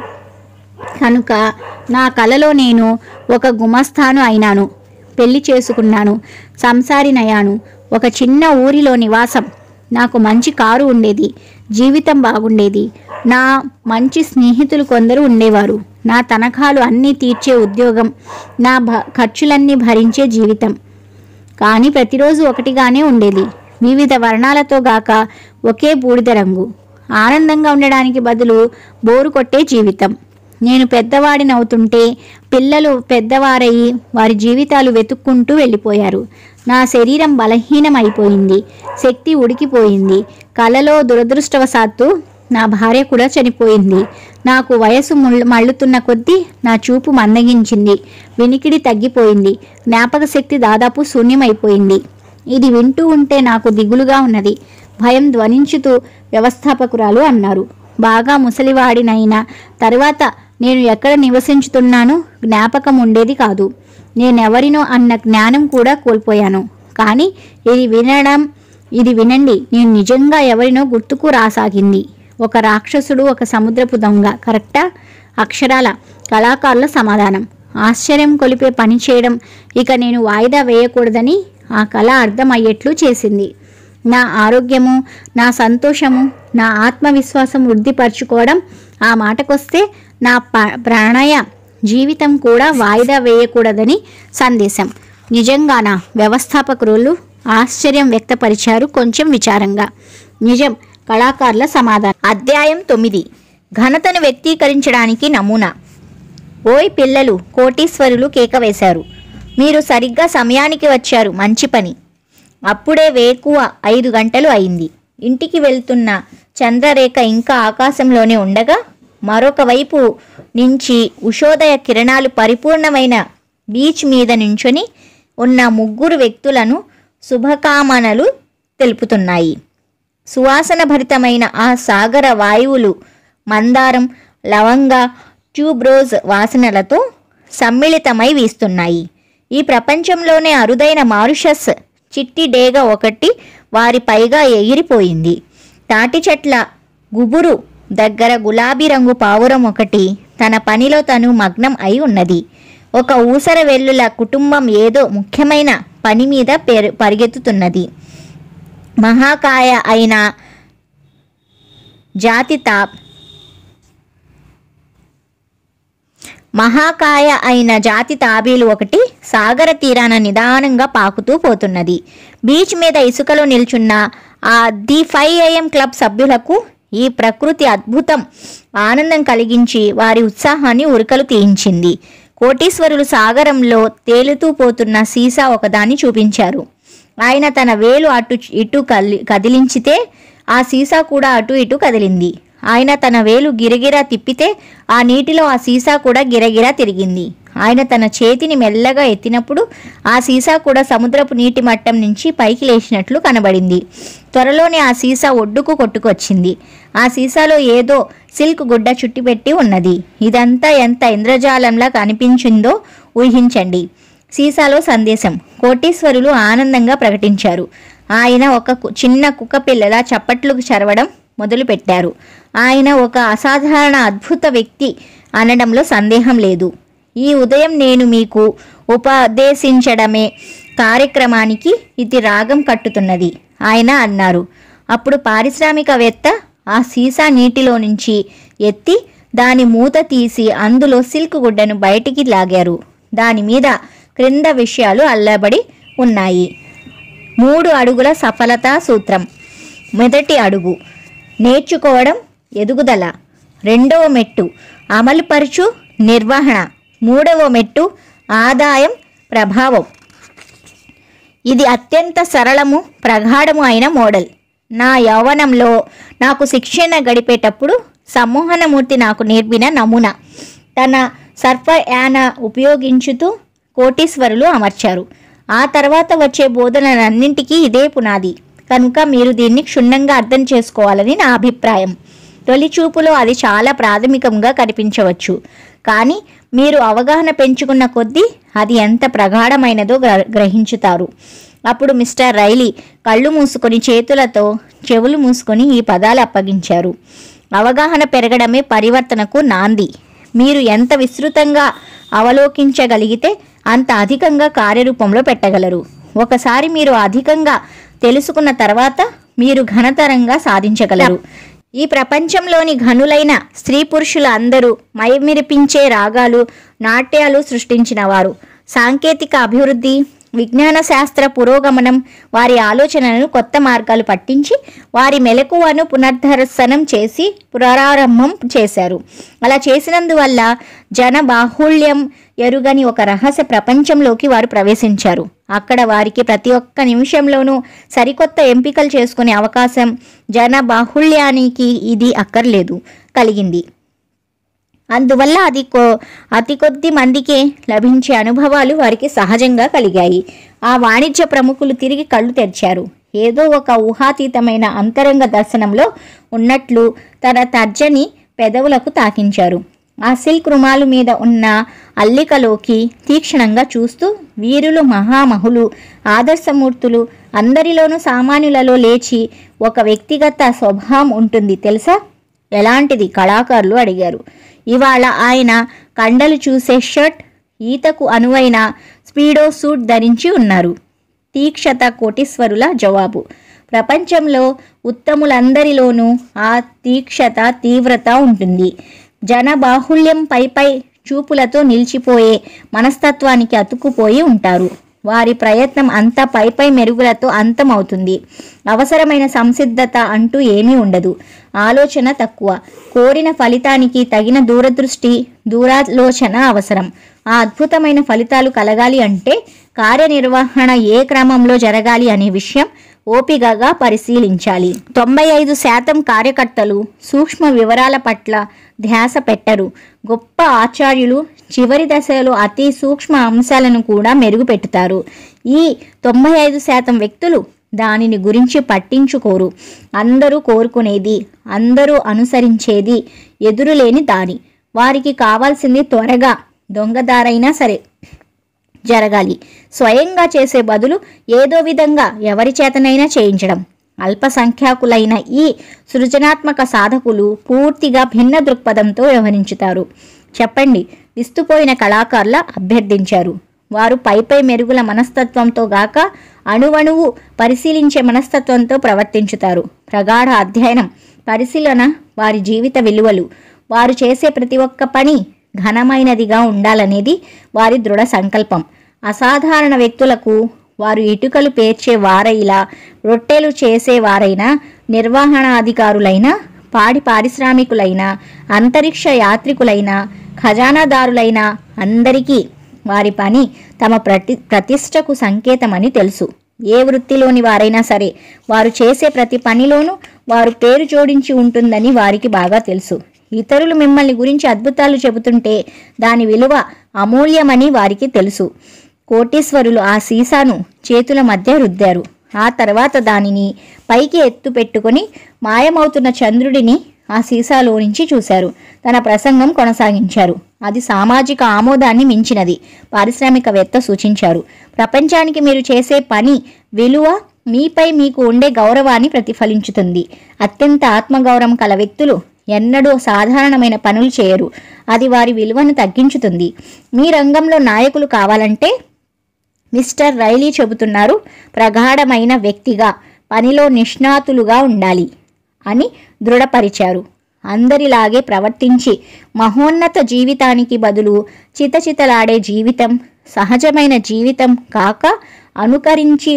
కనుక నా కలలో నేను ఒక గుమస్తాను అయినాను పెళ్లి చేసుకున్నాను సంసారినయ్యాను ఒక చిన్న ఊరిలో నివాసం నాకు మంచి కారు ఉండేది జీవితం బాగుండేది నా మంచి స్నేహితులు కొందరు ఉండేవారు నా తనఖాలు అన్నీ తీర్చే ఉద్యోగం నా భ ఖర్చులన్నీ భరించే జీవితం కానీ ప్రతిరోజు ఒకటిగానే ఉండేది వివిధ వర్ణాలతో గాక ఒకే బూడిద రంగు ఆనందంగా ఉండడానికి బదులు బోరు కొట్టే జీవితం నేను పెద్దవాడినవుతుంటే పిల్లలు పెద్దవారయి వారి జీవితాలు వెతుక్కుంటూ వెళ్ళిపోయారు నా శరీరం బలహీనం అయిపోయింది శక్తి ఉడికిపోయింది కలలో దురదృష్టవశాత్తు నా భార్య కూడా చనిపోయింది నాకు వయసు ముళ్ళు మళ్ళుతున్న కొద్దీ నా చూపు మందగించింది వినికిడి తగ్గిపోయింది జ్ఞాపక శక్తి దాదాపు శూన్యమైపోయింది ఇది వింటూ ఉంటే నాకు దిగులుగా ఉన్నది భయం ధ్వనించుతూ వ్యవస్థాపకురాలు అన్నారు బాగా ముసలివాడినైన తర్వాత నేను ఎక్కడ నివసించుతున్నానో జ్ఞాపకం ఉండేది కాదు నేనెవరినో అన్న జ్ఞానం కూడా కోల్పోయాను కానీ ఇది వినడం ఇది వినండి నేను నిజంగా ఎవరినో గుర్తుకు రాసాగింది ఒక రాక్షసుడు ఒక సముద్రపు దొంగ కరెక్టా అక్షరాల కళాకారుల సమాధానం ఆశ్చర్యం కొలిపే పని చేయడం ఇక నేను వాయిదా వేయకూడదని ఆ కళ అర్థమయ్యేట్లు చేసింది నా ఆరోగ్యము నా సంతోషము నా ఆత్మవిశ్వాసం వృద్ధిపరచుకోవడం ఆ మాటకొస్తే నా ప ప్రణయ జీవితం కూడా వాయిదా వేయకూడదని సందేశం నిజంగానా వ్యవస్థాపకులు ఆశ్చర్యం వ్యక్తపరిచారు కొంచెం విచారంగా నిజం కళాకారుల సమాధానం అధ్యాయం తొమ్మిది ఘనతను వ్యక్తీకరించడానికి నమూనా ఓయ్ పిల్లలు కోటీశ్వరులు కేక వేశారు మీరు సరిగ్గా సమయానికి వచ్చారు మంచి పని అప్పుడే వేకువ ఐదు గంటలు అయింది ఇంటికి వెళ్తున్న చంద్రరేఖ ఇంకా ఆకాశంలోనే ఉండగా మరొక వైపు నుంచి ఉషోదయ కిరణాలు పరిపూర్ణమైన బీచ్ మీద నించుని ఉన్న ముగ్గురు వ్యక్తులను శుభకామనలు తెలుపుతున్నాయి సువాసన భరితమైన ఆ సాగర వాయువులు మందారం లవంగ ట్యూబ్రోజ్ వాసనలతో సమ్మిళితమై వీస్తున్నాయి ఈ ప్రపంచంలోనే అరుదైన మారుషస్ చిట్టి డేగ ఒకటి వారి పైగా ఎగిరిపోయింది తాటి చెట్ల గుబురు దగ్గర గులాబీ రంగు పావురం ఒకటి తన పనిలో తను మగ్నం అయి ఉన్నది ఒక ఊసర వెల్లుల కుటుంబం ఏదో ముఖ్యమైన పని మీద పెరు పరిగెత్తుతున్నది మహాకాయ అయిన జాతి తా మహాకాయ అయిన జాతి తాబేలు ఒకటి సాగర తీరాన నిదానంగా పాకుతూ పోతున్నది బీచ్ మీద ఇసుకలో నిల్చున్న ఆ ది ఫైవ్ ఏఎం క్లబ్ సభ్యులకు ఈ ప్రకృతి అద్భుతం ఆనందం కలిగించి వారి ఉత్సాహాన్ని ఉరకలు తీయించింది కోటీశ్వరులు సాగరంలో తేలుతూ పోతున్న సీసా ఒకదాన్ని చూపించారు ఆయన తన వేలు అటు ఇటు కలి కదిలించితే ఆ సీసా కూడా అటు ఇటు కదిలింది ఆయన తన వేలు గిరగిరా తిప్పితే ఆ నీటిలో ఆ సీసా కూడా గిరగిరా తిరిగింది ఆయన తన చేతిని మెల్లగా ఎత్తినప్పుడు ఆ సీసా కూడా సముద్రపు నీటి మట్టం నుంచి పైకి లేచినట్లు కనబడింది త్వరలోనే ఆ సీసా ఒడ్డుకు కొట్టుకొచ్చింది ఆ సీసాలో ఏదో సిల్క్ గుడ్డ చుట్టిపెట్టి ఉన్నది ఇదంతా ఎంత ఇంద్రజాలంలా కనిపించిందో ఊహించండి సీసాలో సందేశం కోటీశ్వరులు ఆనందంగా ప్రకటించారు ఆయన ఒక కు- చిన్న కుక్క పిల్లలా చప్పట్లు చరవడం మొదలుపెట్టారు ఆయన ఒక అసాధారణ అద్భుత వ్యక్తి అనడంలో సందేహం లేదు ఈ ఉదయం నేను మీకు ఉపదేశించడమే కార్యక్రమానికి ఇది రాగం కట్టుతున్నది ఆయన అన్నారు అప్పుడు పారిశ్రామికవేత్త ఆ సీసా నీటిలో నుంచి ఎత్తి దాని మూత తీసి అందులో సిల్క్ గుడ్డను బయటికి లాగారు దాని మీద క్రింద విషయాలు అల్లబడి ఉన్నాయి మూడు అడుగుల సఫలతా సూత్రం మొదటి అడుగు నేర్చుకోవడం ఎదుగుదల రెండవ మెట్టు అమలుపరచు నిర్వహణ మూడవ మెట్టు ఆదాయం ప్రభావం ఇది అత్యంత సరళము ప్రగాఢము అయిన మోడల్ నా యౌవనంలో నాకు శిక్షణ గడిపేటప్పుడు సమ్మోహనమూర్తి నాకు నేర్పిన నమూనా తన సర్ఫయాన ఉపయోగించుతూ కోటీశ్వరులు అమర్చారు ఆ తర్వాత వచ్చే బోధనలన్నింటికీ ఇదే పునాది కనుక మీరు దీన్ని క్షుణ్ణంగా అర్థం చేసుకోవాలని నా అభిప్రాయం తొలి చూపులో అది చాలా ప్రాథమికంగా కనిపించవచ్చు కానీ మీరు అవగాహన పెంచుకున్న కొద్దీ అది ఎంత ప్రగాఢమైనదో గ్ర- గ్రహించుతారు అప్పుడు మిస్టర్ రైలీ కళ్ళు మూసుకొని చేతులతో చెవులు మూసుకొని ఈ పదాలు అప్పగించారు అవగాహన పెరగడమే పరివర్తనకు నాంది మీరు ఎంత విస్తృతంగా అవలోకించగలిగితే అంత అధికంగా కార్యరూపంలో పెట్టగలరు ఒకసారి మీరు అధికంగా తెలుసుకున్న తర్వాత మీరు ఘనతరంగా సాధించగలరు ఈ ప్రపంచంలోని ఘనులైన స్త్రీ పురుషుల అందరూ మైమిరిపించే రాగాలు నాట్యాలు సృష్టించిన వారు సాంకేతిక అభివృద్ధి విజ్ఞాన శాస్త్ర పురోగమనం వారి ఆలోచనలను కొత్త మార్గాలు పట్టించి వారి మెలకువను పునర్దర్శనం చేసి పునరారంభం చేశారు అలా చేసినందువల్ల జన బాహుళ్యం ఎరుగని ఒక రహస్య ప్రపంచంలోకి వారు ప్రవేశించారు అక్కడ వారికి ప్రతి ఒక్క నిమిషంలోనూ సరికొత్త ఎంపికలు చేసుకునే అవకాశం జన బాహుళ్యానికి ఇది అక్కర్లేదు కలిగింది అందువల్ల అది కొ అతి కొద్ది మందికే లభించే అనుభవాలు వారికి సహజంగా కలిగాయి ఆ వాణిజ్య ప్రముఖులు తిరిగి కళ్ళు తెరిచారు ఏదో ఒక ఊహాతీతమైన అంతరంగ దర్శనంలో ఉన్నట్లు తన తర్జని పెదవులకు తాకించారు ఆ సిల్క్ రుమాలు మీద ఉన్న అల్లికలోకి తీక్షణంగా చూస్తూ వీరులు మహామహులు ఆదర్శమూర్తులు అందరిలోనూ సామాన్యులలో లేచి ఒక వ్యక్తిగత స్వభావం ఉంటుంది తెలుసా ఎలాంటిది కళాకారులు అడిగారు ఇవాళ ఆయన కండలు చూసే షర్ట్ ఈతకు అనువైన స్పీడో సూట్ ధరించి ఉన్నారు తీక్షత కోటీశ్వరుల జవాబు ప్రపంచంలో ఉత్తములందరిలోనూ ఆ తీక్షత తీవ్రత ఉంటుంది జన బాహుళ్యం పై పై చూపులతో నిలిచిపోయే మనస్తత్వానికి అతుక్కుపోయి ఉంటారు వారి ప్రయత్నం అంతా పై పై మెరుగులతో అంతమవుతుంది అవసరమైన సంసిద్ధత అంటూ ఏమీ ఉండదు ఆలోచన తక్కువ కోరిన ఫలితానికి తగిన దూరదృష్టి దూరాలోచన అవసరం ఆ అద్భుతమైన ఫలితాలు కలగాలి అంటే కార్యనిర్వహణ ఏ క్రమంలో జరగాలి అనే విషయం ఓపికగా పరిశీలించాలి తొంభై ఐదు శాతం కార్యకర్తలు సూక్ష్మ వివరాల పట్ల ధ్యాస పెట్టరు గొప్ప ఆచార్యులు చివరి దశలో అతి సూక్ష్మ అంశాలను కూడా మెరుగుపెట్టుతారు ఈ తొంభై ఐదు శాతం వ్యక్తులు దానిని గురించి పట్టించుకోరు అందరూ కోరుకునేది అందరూ అనుసరించేది ఎదురులేని దారి వారికి కావాల్సింది త్వరగా దొంగదారైనా సరే జరగాలి స్వయంగా చేసే బదులు ఏదో విధంగా ఎవరి చేతనైనా చేయించడం అల్పసంఖ్యాకులైన ఈ సృజనాత్మక సాధకులు పూర్తిగా భిన్న దృక్పథంతో వ్యవహరించుతారు చెప్పండి విస్తుపోయిన కళాకారుల అభ్యర్థించారు వారు పైపై మెరుగుల మనస్తత్వంతో గాక అణువణువు పరిశీలించే మనస్తత్వంతో ప్రవర్తించుతారు ప్రగాఢ అధ్యయనం పరిశీలన వారి జీవిత విలువలు వారు చేసే ప్రతి ఒక్క పని ఘనమైనదిగా ఉండాలనేది వారి దృఢ సంకల్పం అసాధారణ వ్యక్తులకు వారు ఇటుకలు పేర్చే వారైలా రొట్టెలు చేసేవారైనా నిర్వహణాధికారులైన పాడి పారిశ్రామికులైన అంతరిక్ష యాత్రికులైన ఖజానాదారులైన అందరికీ వారి పని తమ ప్రతి ప్రతిష్టకు సంకేతమని తెలుసు ఏ వృత్తిలోని వారైనా సరే వారు చేసే ప్రతి పనిలోనూ వారు పేరు జోడించి ఉంటుందని వారికి బాగా తెలుసు ఇతరులు మిమ్మల్ని గురించి అద్భుతాలు చెబుతుంటే దాని విలువ అమూల్యమని వారికి తెలుసు కోటీశ్వరులు ఆ సీసాను చేతుల మధ్య రుద్దారు ఆ తర్వాత దానిని పైకి ఎత్తు పెట్టుకొని మాయమవుతున్న చంద్రుడిని ఆ సీసాలో నుంచి చూశారు తన ప్రసంగం కొనసాగించారు అది సామాజిక ఆమోదాన్ని మించినది పారిశ్రామికవేత్త సూచించారు ప్రపంచానికి మీరు చేసే పని విలువ మీపై మీకు ఉండే గౌరవాన్ని ప్రతిఫలించుతుంది అత్యంత ఆత్మగౌరవం కల వ్యక్తులు ఎన్నడూ సాధారణమైన పనులు చేయరు అది వారి విలువను తగ్గించుతుంది మీ రంగంలో నాయకులు కావాలంటే మిస్టర్ రైలీ చెబుతున్నారు ప్రగాఢమైన వ్యక్తిగా పనిలో నిష్ణాతులుగా ఉండాలి అని దృఢపరిచారు అందరిలాగే ప్రవర్తించి మహోన్నత జీవితానికి బదులు చితచితలాడే జీవితం సహజమైన జీవితం కాక అనుకరించి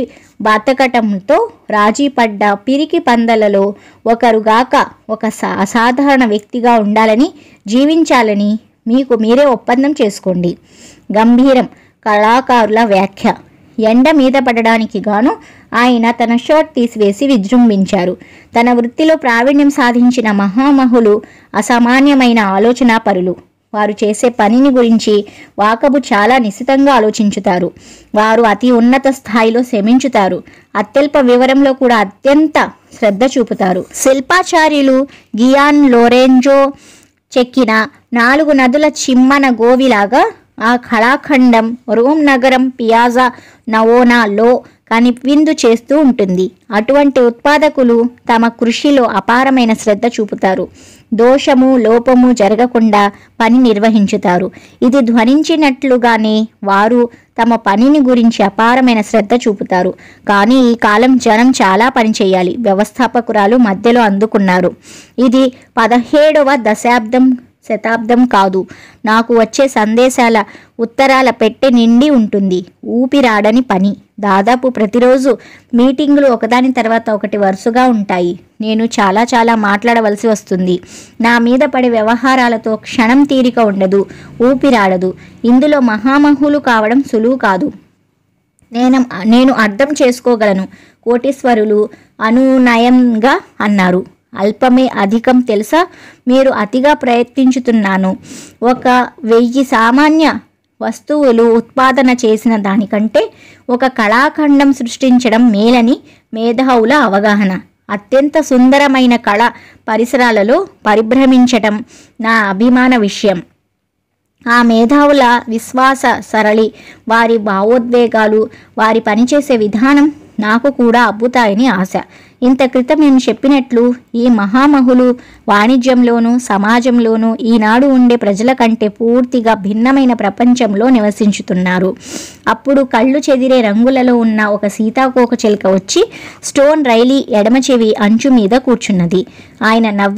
బతకటంతో రాజీపడ్డ పిరికి పందలలో ఒకరుగాక ఒక సా- అసాధారణ వ్యక్తిగా ఉండాలని జీవించాలని మీకు మీరే ఒప్పందం చేసుకోండి గంభీరం కళాకారుల వ్యాఖ్య ఎండ మీద పడడానికి గాను ఆయన తన షర్ట్ తీసివేసి విజృంభించారు తన వృత్తిలో ప్రావీణ్యం సాధించిన మహామహులు అసామాన్యమైన ఆలోచనా పరులు వారు చేసే పనిని గురించి వాకబు చాలా నిశితంగా ఆలోచించుతారు వారు అతి ఉన్నత స్థాయిలో శ్రమించుతారు అత్యల్ప వివరంలో కూడా అత్యంత శ్రద్ధ చూపుతారు శిల్పాచార్యులు గియాన్ లోరెంజో చెక్కిన నాలుగు నదుల చిమ్మన గోవిలాగా ఆ కళాఖండం రోమ్ నగరం పియాజా నవోనాలో కనివిందు చేస్తూ ఉంటుంది అటువంటి ఉత్పాదకులు తమ కృషిలో అపారమైన శ్రద్ధ చూపుతారు దోషము లోపము జరగకుండా పని నిర్వహించుతారు ఇది ధ్వనించినట్లుగానే వారు తమ పనిని గురించి అపారమైన శ్రద్ధ చూపుతారు కానీ ఈ కాలం జనం చాలా పని చేయాలి వ్యవస్థాపకురాలు మధ్యలో అందుకున్నారు ఇది పదిహేడవ దశాబ్దం శతాబ్దం కాదు నాకు వచ్చే సందేశాల ఉత్తరాల పెట్టె నిండి ఉంటుంది ఊపిరాడని పని దాదాపు ప్రతిరోజు మీటింగులు ఒకదాని తర్వాత ఒకటి వరుసగా ఉంటాయి నేను చాలా చాలా మాట్లాడవలసి వస్తుంది నా మీద పడే వ్యవహారాలతో క్షణం తీరిక ఉండదు ఊపిరాడదు ఇందులో మహామహులు కావడం సులువు కాదు నేను నేను అర్థం చేసుకోగలను కోటీశ్వరులు అనునయంగా అన్నారు అల్పమే అధికం తెలుసా మీరు అతిగా ప్రయత్నించుతున్నాను ఒక వెయ్యి సామాన్య వస్తువులు ఉత్పాదన చేసిన దానికంటే ఒక కళాఖండం సృష్టించడం మేలని మేధావుల అవగాహన అత్యంత సుందరమైన కళ పరిసరాలలో పరిభ్రమించటం నా అభిమాన విషయం ఆ మేధావుల విశ్వాస సరళి వారి భావోద్వేగాలు వారి పనిచేసే విధానం నాకు కూడా అబ్బుతాయని ఆశ ఇంత క్రితం నేను చెప్పినట్లు ఈ మహామహులు వాణిజ్యంలోనూ సమాజంలోనూ ఈనాడు ఉండే ప్రజల కంటే పూర్తిగా భిన్నమైన ప్రపంచంలో నివసించుతున్నారు అప్పుడు కళ్ళు చెదిరే రంగులలో ఉన్న ఒక సీతాకోక చిలుక వచ్చి స్టోన్ రైలీ ఎడమ చెవి అంచు మీద కూర్చున్నది ఆయన నవ్వి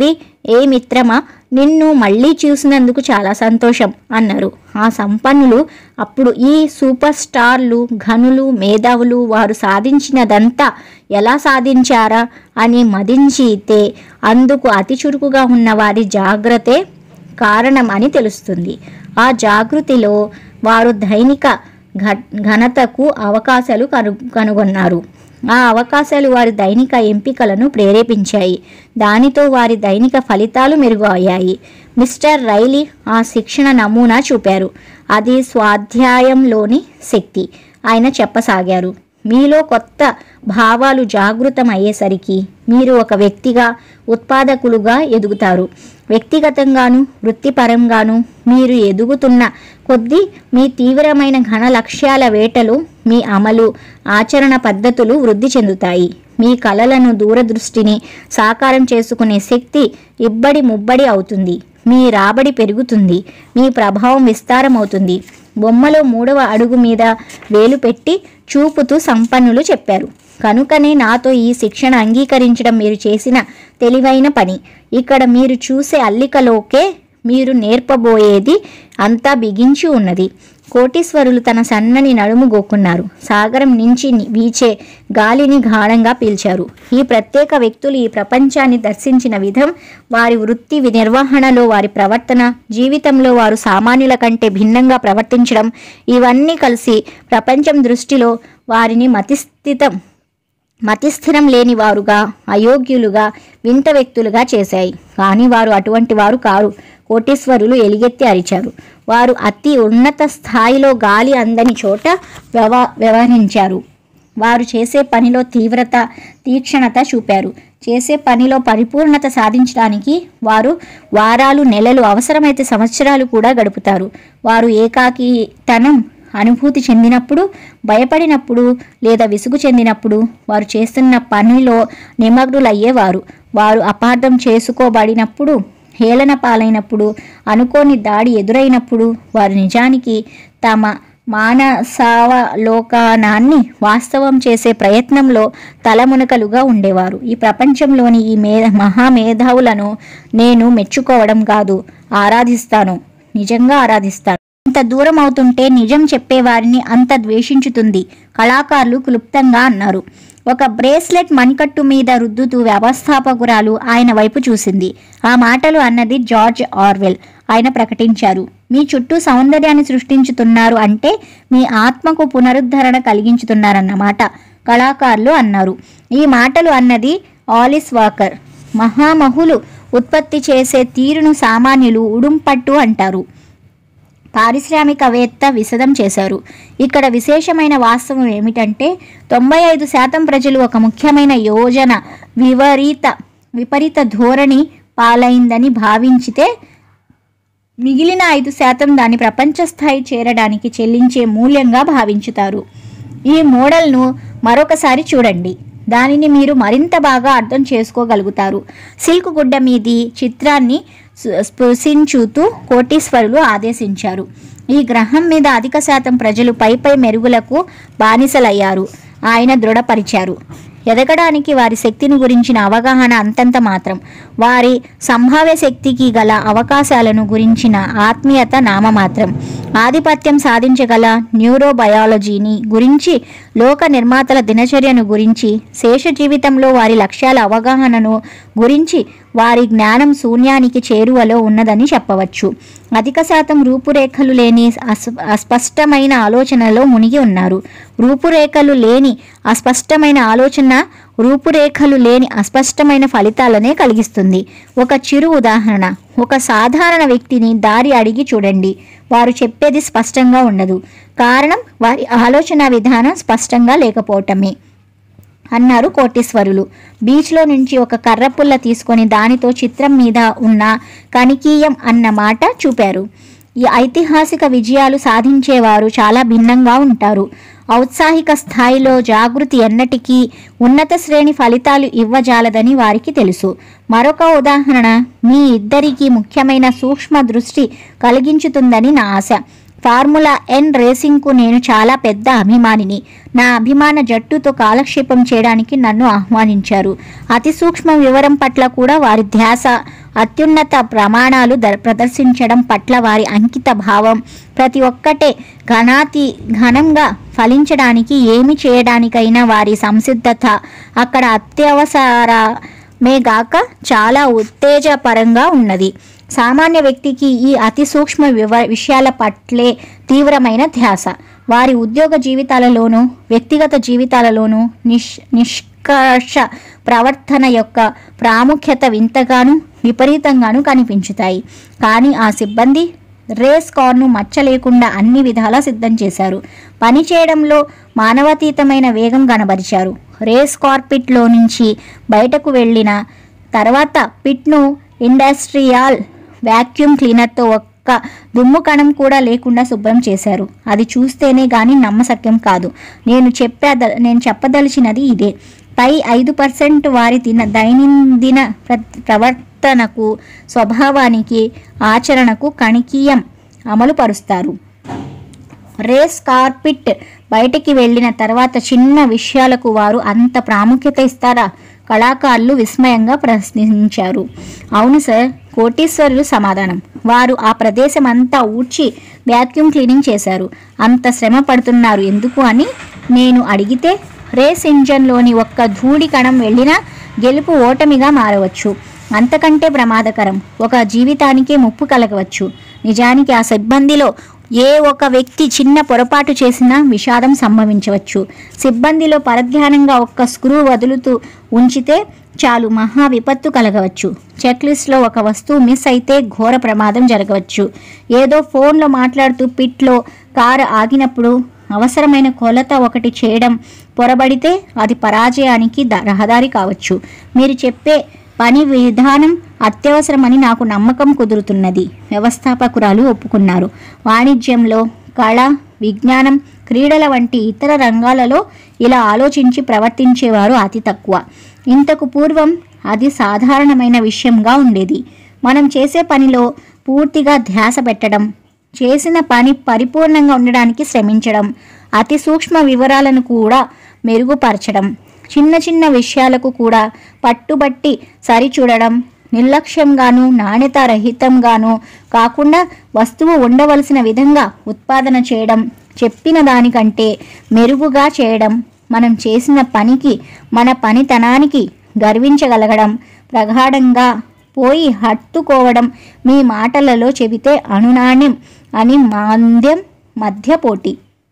ఏ మిత్రమా నిన్ను మళ్ళీ చూసినందుకు చాలా సంతోషం అన్నారు ఆ సంపన్నులు అప్పుడు ఈ సూపర్ స్టార్లు ఘనులు మేధావులు వారు సాధించినదంతా ఎలా సాధించారా అని మదించితే అందుకు అతి చురుకుగా ఉన్న వారి జాగ్రత్తే కారణం అని తెలుస్తుంది ఆ జాగృతిలో వారు దైనిక ఘ- ఘనతకు అవకాశాలు కను కనుగొన్నారు ఆ అవకాశాలు వారి దైనిక ఎంపికలను ప్రేరేపించాయి దానితో వారి దైనిక ఫలితాలు మెరుగు అయ్యాయి మిస్టర్ రైలీ ఆ శిక్షణ నమూనా చూపారు అది స్వాధ్యాయంలోని శక్తి ఆయన చెప్పసాగారు మీలో కొత్త భావాలు జాగృతం అయ్యేసరికి మీరు ఒక వ్యక్తిగా ఉత్పాదకులుగా ఎదుగుతారు వ్యక్తిగతంగాను వృత్తిపరంగాను మీరు ఎదుగుతున్న కొద్దీ మీ తీవ్రమైన ఘన లక్ష్యాల వేటలు మీ అమలు ఆచరణ పద్ధతులు వృద్ధి చెందుతాయి మీ కలలను దూరదృష్టిని సాకారం చేసుకునే శక్తి ఇబ్బడి ముబ్బడి అవుతుంది మీ రాబడి పెరుగుతుంది మీ ప్రభావం విస్తారమవుతుంది బొమ్మలో మూడవ అడుగు మీద వేలు పెట్టి చూపుతూ సంపన్నులు చెప్పారు కనుకనే నాతో ఈ శిక్షణ అంగీకరించడం మీరు చేసిన తెలివైన పని ఇక్కడ మీరు చూసే అల్లికలోకే మీరు నేర్పబోయేది అంతా బిగించి ఉన్నది కోటీశ్వరులు తన సన్నని నడుము గోక్కున్నారు సాగరం నుంచి ని- వీచే గాలిని గాఢంగా పీల్చారు ఈ ప్రత్యేక వ్యక్తులు ఈ ప్రపంచాన్ని దర్శించిన విధం వారి వృత్తి వి- నిర్వహణలో వారి ప్రవర్తన జీవితంలో వారు సామాన్యుల కంటే భిన్నంగా ప్రవర్తించడం ఇవన్నీ కలిసి ప్రపంచం దృష్టిలో వారిని మతిస్థితం మతిస్థిరం లేని వారుగా అయోగ్యులుగా వింత వ్యక్తులుగా చేశాయి కానీ వారు అటువంటి వారు కారు కోటీశ్వరులు ఎలిగెత్తి అరిచారు వారు అతి ఉన్నత స్థాయిలో గాలి అందని చోట వ్యవ వ్యవహరించారు వారు చేసే పనిలో తీవ్రత తీక్షణత చూపారు చేసే పనిలో పరిపూర్ణత సాధించడానికి వారు వారాలు నెలలు అవసరమైతే సంవత్సరాలు కూడా గడుపుతారు వారు ఏకాకితనం అనుభూతి చెందినప్పుడు భయపడినప్పుడు లేదా విసుగు చెందినప్పుడు వారు చేస్తున్న పనిలో నిమగ్నులయ్యేవారు వారు అపార్థం చేసుకోబడినప్పుడు హేళన పాలైనప్పుడు అనుకోని దాడి ఎదురైనప్పుడు వారు నిజానికి తమ మానసావలోకనాన్ని వాస్తవం చేసే ప్రయత్నంలో తలమునకలుగా ఉండేవారు ఈ ప్రపంచంలోని ఈ మే మహామేధావులను నేను మెచ్చుకోవడం కాదు ఆరాధిస్తాను నిజంగా ఆరాధిస్తాను ఇంత దూరం అవుతుంటే నిజం చెప్పేవారిని అంత ద్వేషించుతుంది కళాకారులు క్లుప్తంగా అన్నారు ఒక బ్రేస్లెట్ మణికట్టు మీద రుద్దుతూ వ్యవస్థాపకురాలు ఆయన వైపు చూసింది ఆ మాటలు అన్నది జార్జ్ ఆర్వెల్ ఆయన ప్రకటించారు మీ చుట్టూ సౌందర్యాన్ని సృష్టించుతున్నారు అంటే మీ ఆత్మకు పునరుద్ధరణ కలిగించుతున్నారన్నమాట కళాకారులు అన్నారు ఈ మాటలు అన్నది ఆలిస్ వాకర్ మహామహులు ఉత్పత్తి చేసే తీరును సామాన్యులు ఉడుంపట్టు అంటారు పారిశ్రామికవేత్త విశదం చేశారు ఇక్కడ విశేషమైన వాస్తవం ఏమిటంటే తొంభై ఐదు శాతం ప్రజలు ఒక ముఖ్యమైన యోజన విపరీత విపరీత ధోరణి పాలైందని భావించితే మిగిలిన ఐదు శాతం దాని ప్రపంచ స్థాయి చేరడానికి చెల్లించే మూల్యంగా భావించుతారు ఈ మోడల్ను మరొకసారి చూడండి దానిని మీరు మరింత బాగా అర్థం చేసుకోగలుగుతారు సిల్క్ గుడ్డ మీది చిత్రాన్ని సు- స్పృశించుతూ కోటీశ్వరులు ఆదేశించారు ఈ గ్రహం మీద అధిక శాతం ప్రజలు పై పై మెరుగులకు బానిసలయ్యారు ఆయన దృఢపరిచారు ఎదగడానికి వారి శక్తిని గురించిన అవగాహన అంతంత మాత్రం వారి సంభావ్య శక్తికి గల అవకాశాలను గురించిన ఆత్మీయత నామమాత్రం ఆధిపత్యం సాధించగల న్యూరోబయాలజీని గురించి లోక నిర్మాతల దినచర్యను గురించి శేష జీవితంలో వారి లక్ష్యాల అవగాహనను గురించి వారి జ్ఞానం శూన్యానికి చేరువలో ఉన్నదని చెప్పవచ్చు అధిక శాతం రూపురేఖలు లేని అస్ అస్పష్టమైన ఆలోచనలో మునిగి ఉన్నారు రూపురేఖలు లేని అస్పష్టమైన ఆలోచన రూపురేఖలు లేని అస్పష్టమైన ఫలితాలనే కలిగిస్తుంది ఒక చిరు ఉదాహరణ ఒక సాధారణ వ్యక్తిని దారి అడిగి చూడండి వారు చెప్పేది స్పష్టంగా ఉండదు కారణం వారి ఆలోచన విధానం స్పష్టంగా లేకపోవటమే అన్నారు కోటీశ్వరులు బీచ్లో నుంచి ఒక కర్రపుల్ల తీసుకొని దానితో చిత్రం మీద ఉన్న కణికీయం అన్న మాట చూపారు ఈ ఐతిహాసిక విజయాలు సాధించేవారు చాలా భిన్నంగా ఉంటారు ఔత్సాహిక స్థాయిలో జాగృతి ఎన్నటికీ ఉన్నత శ్రేణి ఫలితాలు ఇవ్వజాలదని వారికి తెలుసు మరొక ఉదాహరణ మీ ఇద్దరికీ ముఖ్యమైన సూక్ష్మ దృష్టి కలిగించుతుందని నా ఆశ ఫార్ములా ఎన్ రేసింగ్కు నేను చాలా పెద్ద అభిమానిని నా అభిమాన జట్టుతో కాలక్షేపం చేయడానికి నన్ను ఆహ్వానించారు అతి సూక్ష్మ వివరం పట్ల కూడా వారి ధ్యాస అత్యున్నత ప్రమాణాలు ద- ప్రదర్శించడం పట్ల వారి అంకిత భావం ప్రతి ఒక్కటే ఘనాతి ఘనంగా ఫలించడానికి ఏమి చేయడానికైనా వారి సంసిద్ధత అక్కడ అత్యవసరమే గాక చాలా ఉత్తేజపరంగా ఉన్నది సామాన్య వ్యక్తికి ఈ అతి సూక్ష్మ వివ విషయాల పట్లే తీవ్రమైన ధ్యాస వారి ఉద్యోగ జీవితాలలోనూ వ్యక్తిగత జీవితాలలోనూ నిష్ నిష్కర్ష ప్రవర్తన యొక్క ప్రాముఖ్యత వింతగాను విపరీతంగాను కనిపించుతాయి కానీ ఆ సిబ్బంది రేస్ కార్ను మచ్చ లేకుండా అన్ని విధాలా సిద్ధం చేశారు పని చేయడంలో మానవాతీతమైన వేగం కనబరిచారు రేస్ కార్పిట్లో నుంచి బయటకు వెళ్ళిన తర్వాత పిట్ను ఇండస్ట్రియల్ వాక్యూమ్ క్లీనర్తో ఒక్క దుమ్ము కణం కూడా లేకుండా శుభ్రం చేశారు అది చూస్తేనే కానీ నమ్మసక్యం కాదు నేను చెప్పే నేను చెప్పదలిచినది ఇదే పై ఐదు పర్సెంట్ వారి దిన దైనందిన ప్ర ప్రవర్తనకు స్వభావానికి ఆచరణకు కణికీయం అమలు పరుస్తారు రేస్ కార్పిట్ బయటికి వెళ్ళిన తర్వాత చిన్న విషయాలకు వారు అంత ప్రాముఖ్యత ఇస్తారా కళాకారులు విస్మయంగా ప్రశ్నించారు అవును సార్ కోటీశ్వరులు సమాధానం వారు ఆ ప్రదేశం అంతా ఊడ్చి వ్యాక్యూమ్ క్లీనింగ్ చేశారు అంత శ్రమ పడుతున్నారు ఎందుకు అని నేను అడిగితే రేస్ ఇంజన్లోని ఒక్క ధూళి కణం వెళ్ళినా గెలుపు ఓటమిగా మారవచ్చు అంతకంటే ప్రమాదకరం ఒక జీవితానికే ముప్పు కలగవచ్చు నిజానికి ఆ సిబ్బందిలో ఏ ఒక వ్యక్తి చిన్న పొరపాటు చేసినా విషాదం సంభవించవచ్చు సిబ్బందిలో పరధ్యానంగా ఒక్క స్క్రూ వదులుతూ ఉంచితే చాలు మహా విపత్తు కలగవచ్చు చెక్ లిస్ట్లో ఒక వస్తువు మిస్ అయితే ఘోర ప్రమాదం జరగవచ్చు ఏదో ఫోన్లో మాట్లాడుతూ పిట్లో కారు ఆగినప్పుడు అవసరమైన కొలత ఒకటి చేయడం పొరబడితే అది పరాజయానికి ద- రహదారి కావచ్చు మీరు చెప్పే పని విధానం అత్యవసరమని నాకు నమ్మకం కుదురుతున్నది వ్యవస్థాపకురాలు ఒప్పుకున్నారు వాణిజ్యంలో కళ విజ్ఞానం క్రీడల వంటి ఇతర రంగాలలో ఇలా ఆలోచించి ప్రవర్తించేవారు అతి తక్కువ ఇంతకు పూర్వం అది సాధారణమైన విషయంగా ఉండేది మనం చేసే పనిలో పూర్తిగా ధ్యాస పెట్టడం చేసిన పని పరిపూర్ణంగా ఉండడానికి శ్రమించడం అతి సూక్ష్మ వివరాలను కూడా మెరుగుపరచడం చిన్న చిన్న విషయాలకు కూడా పట్టుబట్టి సరిచూడడం నిర్లక్ష్యంగాను నాణ్యత రహితంగాను కాకుండా వస్తువు ఉండవలసిన విధంగా ఉత్పాదన చేయడం చెప్పిన దానికంటే మెరుగుగా చేయడం మనం చేసిన పనికి మన పనితనానికి గర్వించగలగడం ప్రగాఢంగా పోయి హత్తుకోవడం మీ మాటలలో చెబితే అణునాణ్యం అని మాంద్యం మధ్య పోటీ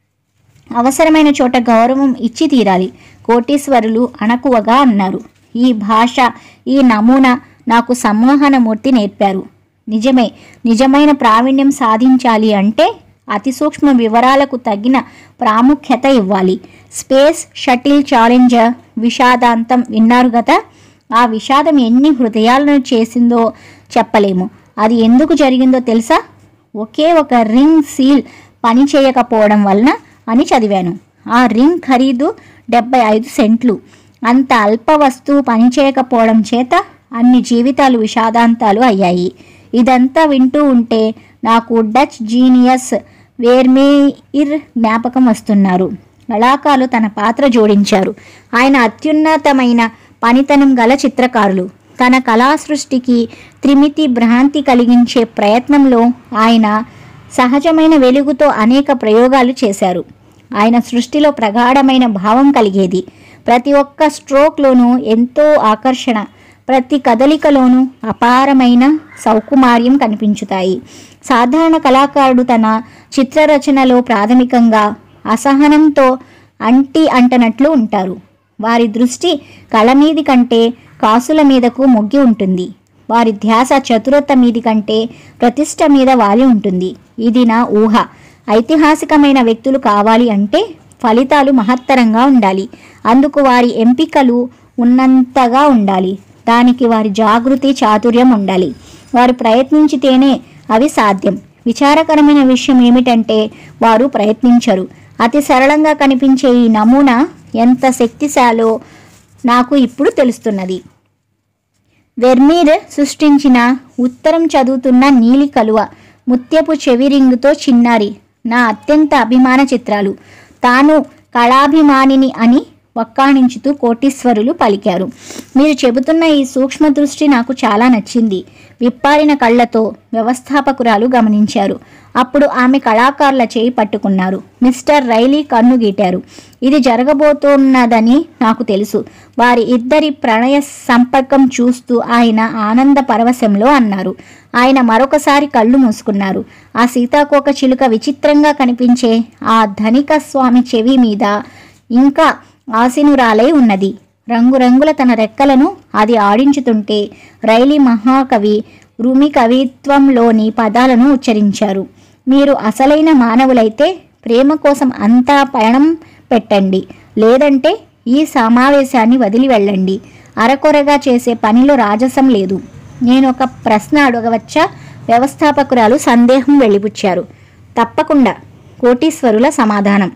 అవసరమైన చోట గౌరవం ఇచ్చి తీరాలి కోటీశ్వరులు అణకువగా అన్నారు ఈ భాష ఈ నమూనా నాకు సంమోహనమూర్తి నేర్పారు నిజమే నిజమైన ప్రావీణ్యం సాధించాలి అంటే అతి సూక్ష్మ వివరాలకు తగిన ప్రాముఖ్యత ఇవ్వాలి స్పేస్ షటిల్ ఛాలెంజర్ విషాదాంతం విన్నారు కదా ఆ విషాదం ఎన్ని హృదయాలను చేసిందో చెప్పలేము అది ఎందుకు జరిగిందో తెలుసా ఒకే ఒక రింగ్ సీల్ పని చేయకపోవడం వలన అని చదివాను ఆ రింగ్ ఖరీదు డెబ్బై ఐదు సెంట్లు అంత అల్ప వస్తువు పనిచేయకపోవడం చేత అన్ని జీవితాలు విషాదాంతాలు అయ్యాయి ఇదంతా వింటూ ఉంటే నాకు డచ్ జీనియస్ వేర్మేయిర్ జ్ఞాపకం వస్తున్నారు కళాకారులు తన పాత్ర జోడించారు ఆయన అత్యున్నతమైన పనితనం గల చిత్రకారులు తన కళా సృష్టికి త్రిమితి భ్రాంతి కలిగించే ప్రయత్నంలో ఆయన సహజమైన వెలుగుతో అనేక ప్రయోగాలు చేశారు ఆయన సృష్టిలో ప్రగాఢమైన భావం కలిగేది ప్రతి ఒక్క స్ట్రోక్లోనూ ఎంతో ఆకర్షణ ప్రతి కదలికలోనూ అపారమైన సౌకుమార్యం కనిపించుతాయి సాధారణ కళాకారుడు తన చిత్రరచనలో ప్రాథమికంగా అసహనంతో అంటి అంటనట్లు ఉంటారు వారి దృష్టి కళ మీది కంటే కాసుల మీదకు మొగ్గి ఉంటుంది వారి ధ్యాస చతురత మీది కంటే ప్రతిష్ట మీద వాలి ఉంటుంది ఇది నా ఊహ ఐతిహాసికమైన వ్యక్తులు కావాలి అంటే ఫలితాలు మహత్తరంగా ఉండాలి అందుకు వారి ఎంపికలు ఉన్నంతగా ఉండాలి దానికి వారి జాగృతి చాతుర్యం ఉండాలి వారు ప్రయత్నించితేనే అవి సాధ్యం విచారకరమైన విషయం ఏమిటంటే వారు ప్రయత్నించరు అతి సరళంగా కనిపించే ఈ నమూనా ఎంత శక్తిశాలో నాకు ఇప్పుడు తెలుస్తున్నది వెర్మీర్ సృష్టించిన ఉత్తరం చదువుతున్న నీలి కలువ ముత్యపు చెవి రింగుతో చిన్నారి నా అత్యంత అభిమాన చిత్రాలు తాను కళాభిమానిని అని వక్కాణించుతూ కోటీశ్వరులు పలికారు మీరు చెబుతున్న ఈ సూక్ష్మ దృష్టి నాకు చాలా నచ్చింది విప్పారిన కళ్ళతో వ్యవస్థాపకురాలు గమనించారు అప్పుడు ఆమె కళాకారుల చేయి పట్టుకున్నారు మిస్టర్ రైలీ కన్ను గీటారు ఇది జరగబోతున్నదని నాకు తెలుసు వారి ఇద్దరి ప్రణయ సంపర్కం చూస్తూ ఆయన ఆనంద పరవశంలో అన్నారు ఆయన మరొకసారి కళ్ళు మూసుకున్నారు ఆ సీతాకోక చిలుక విచిత్రంగా కనిపించే ఆ ధనిక స్వామి చెవి మీద ఇంకా ఆసీనురాలై ఉన్నది రంగురంగుల తన రెక్కలను అది ఆడించుతుంటే రైలి మహాకవి రుమి కవిత్వంలోని పదాలను ఉచ్చరించారు మీరు అసలైన మానవులైతే ప్రేమ కోసం అంతా పయనం పెట్టండి లేదంటే ఈ సమావేశాన్ని వదిలి వెళ్ళండి అరకొరగా చేసే పనిలో రాజసం లేదు నేను ఒక ప్రశ్న అడగవచ్చా వ్యవస్థాపకురాలు సందేహం వెళ్ళిపుచ్చారు తప్పకుండా కోటీశ్వరుల సమాధానం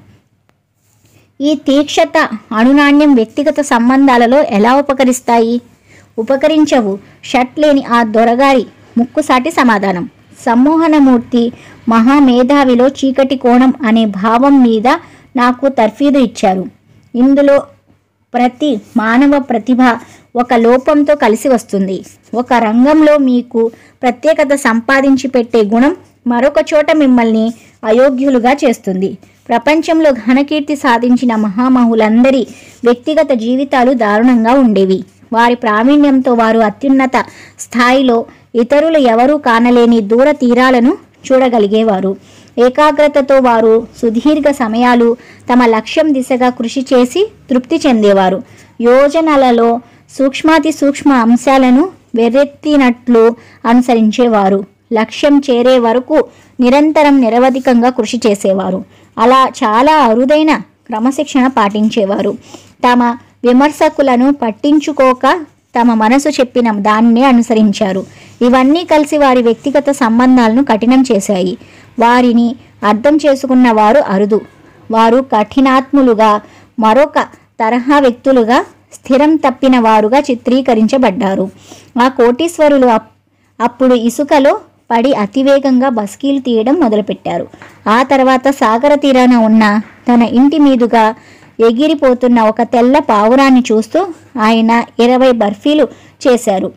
ఈ తీక్షత అణునాణ్యం వ్యక్తిగత సంబంధాలలో ఎలా ఉపకరిస్తాయి ఉపకరించవు షట్ లేని ఆ దొరగారి ముక్కుసాటి సమాధానం సమ్మోహనమూర్తి మహామేధావిలో చీకటి కోణం అనే భావం మీద నాకు తర్ఫీదు ఇచ్చారు ఇందులో ప్రతి మానవ ప్రతిభ ఒక లోపంతో కలిసి వస్తుంది ఒక రంగంలో మీకు ప్రత్యేకత సంపాదించి పెట్టే గుణం మరొక చోట మిమ్మల్ని అయోగ్యులుగా చేస్తుంది ప్రపంచంలో ఘనకీర్తి సాధించిన మహామహులందరి వ్యక్తిగత జీవితాలు దారుణంగా ఉండేవి వారి ప్రావీణ్యంతో వారు అత్యున్నత స్థాయిలో ఇతరులు ఎవరూ కానలేని దూర తీరాలను చూడగలిగేవారు ఏకాగ్రతతో వారు సుదీర్ఘ సమయాలు తమ లక్ష్యం దిశగా కృషి చేసి తృప్తి చెందేవారు యోజనలలో సూక్ష్మాతి సూక్ష్మ అంశాలను వెర్రెత్తినట్లు అనుసరించేవారు లక్ష్యం చేరే వరకు నిరంతరం నిరవధికంగా కృషి చేసేవారు అలా చాలా అరుదైన క్రమశిక్షణ పాటించేవారు తమ విమర్శకులను పట్టించుకోక తమ మనసు చెప్పిన దాన్నే అనుసరించారు ఇవన్నీ కలిసి వారి వ్యక్తిగత సంబంధాలను కఠినం చేశాయి వారిని అర్థం చేసుకున్న వారు అరుదు వారు కఠినాత్ములుగా మరొక తరహా వ్యక్తులుగా స్థిరం తప్పిన వారుగా చిత్రీకరించబడ్డారు ఆ కోటీశ్వరులు అప్- అప్పుడు ఇసుకలో పడి అతివేగంగా బస్కీలు తీయడం మొదలుపెట్టారు ఆ తర్వాత సాగర తీరాన ఉన్న తన ఇంటి మీదుగా ఎగిరిపోతున్న ఒక తెల్ల పావురాన్ని చూస్తూ ఆయన ఇరవై బర్ఫీలు చేశారు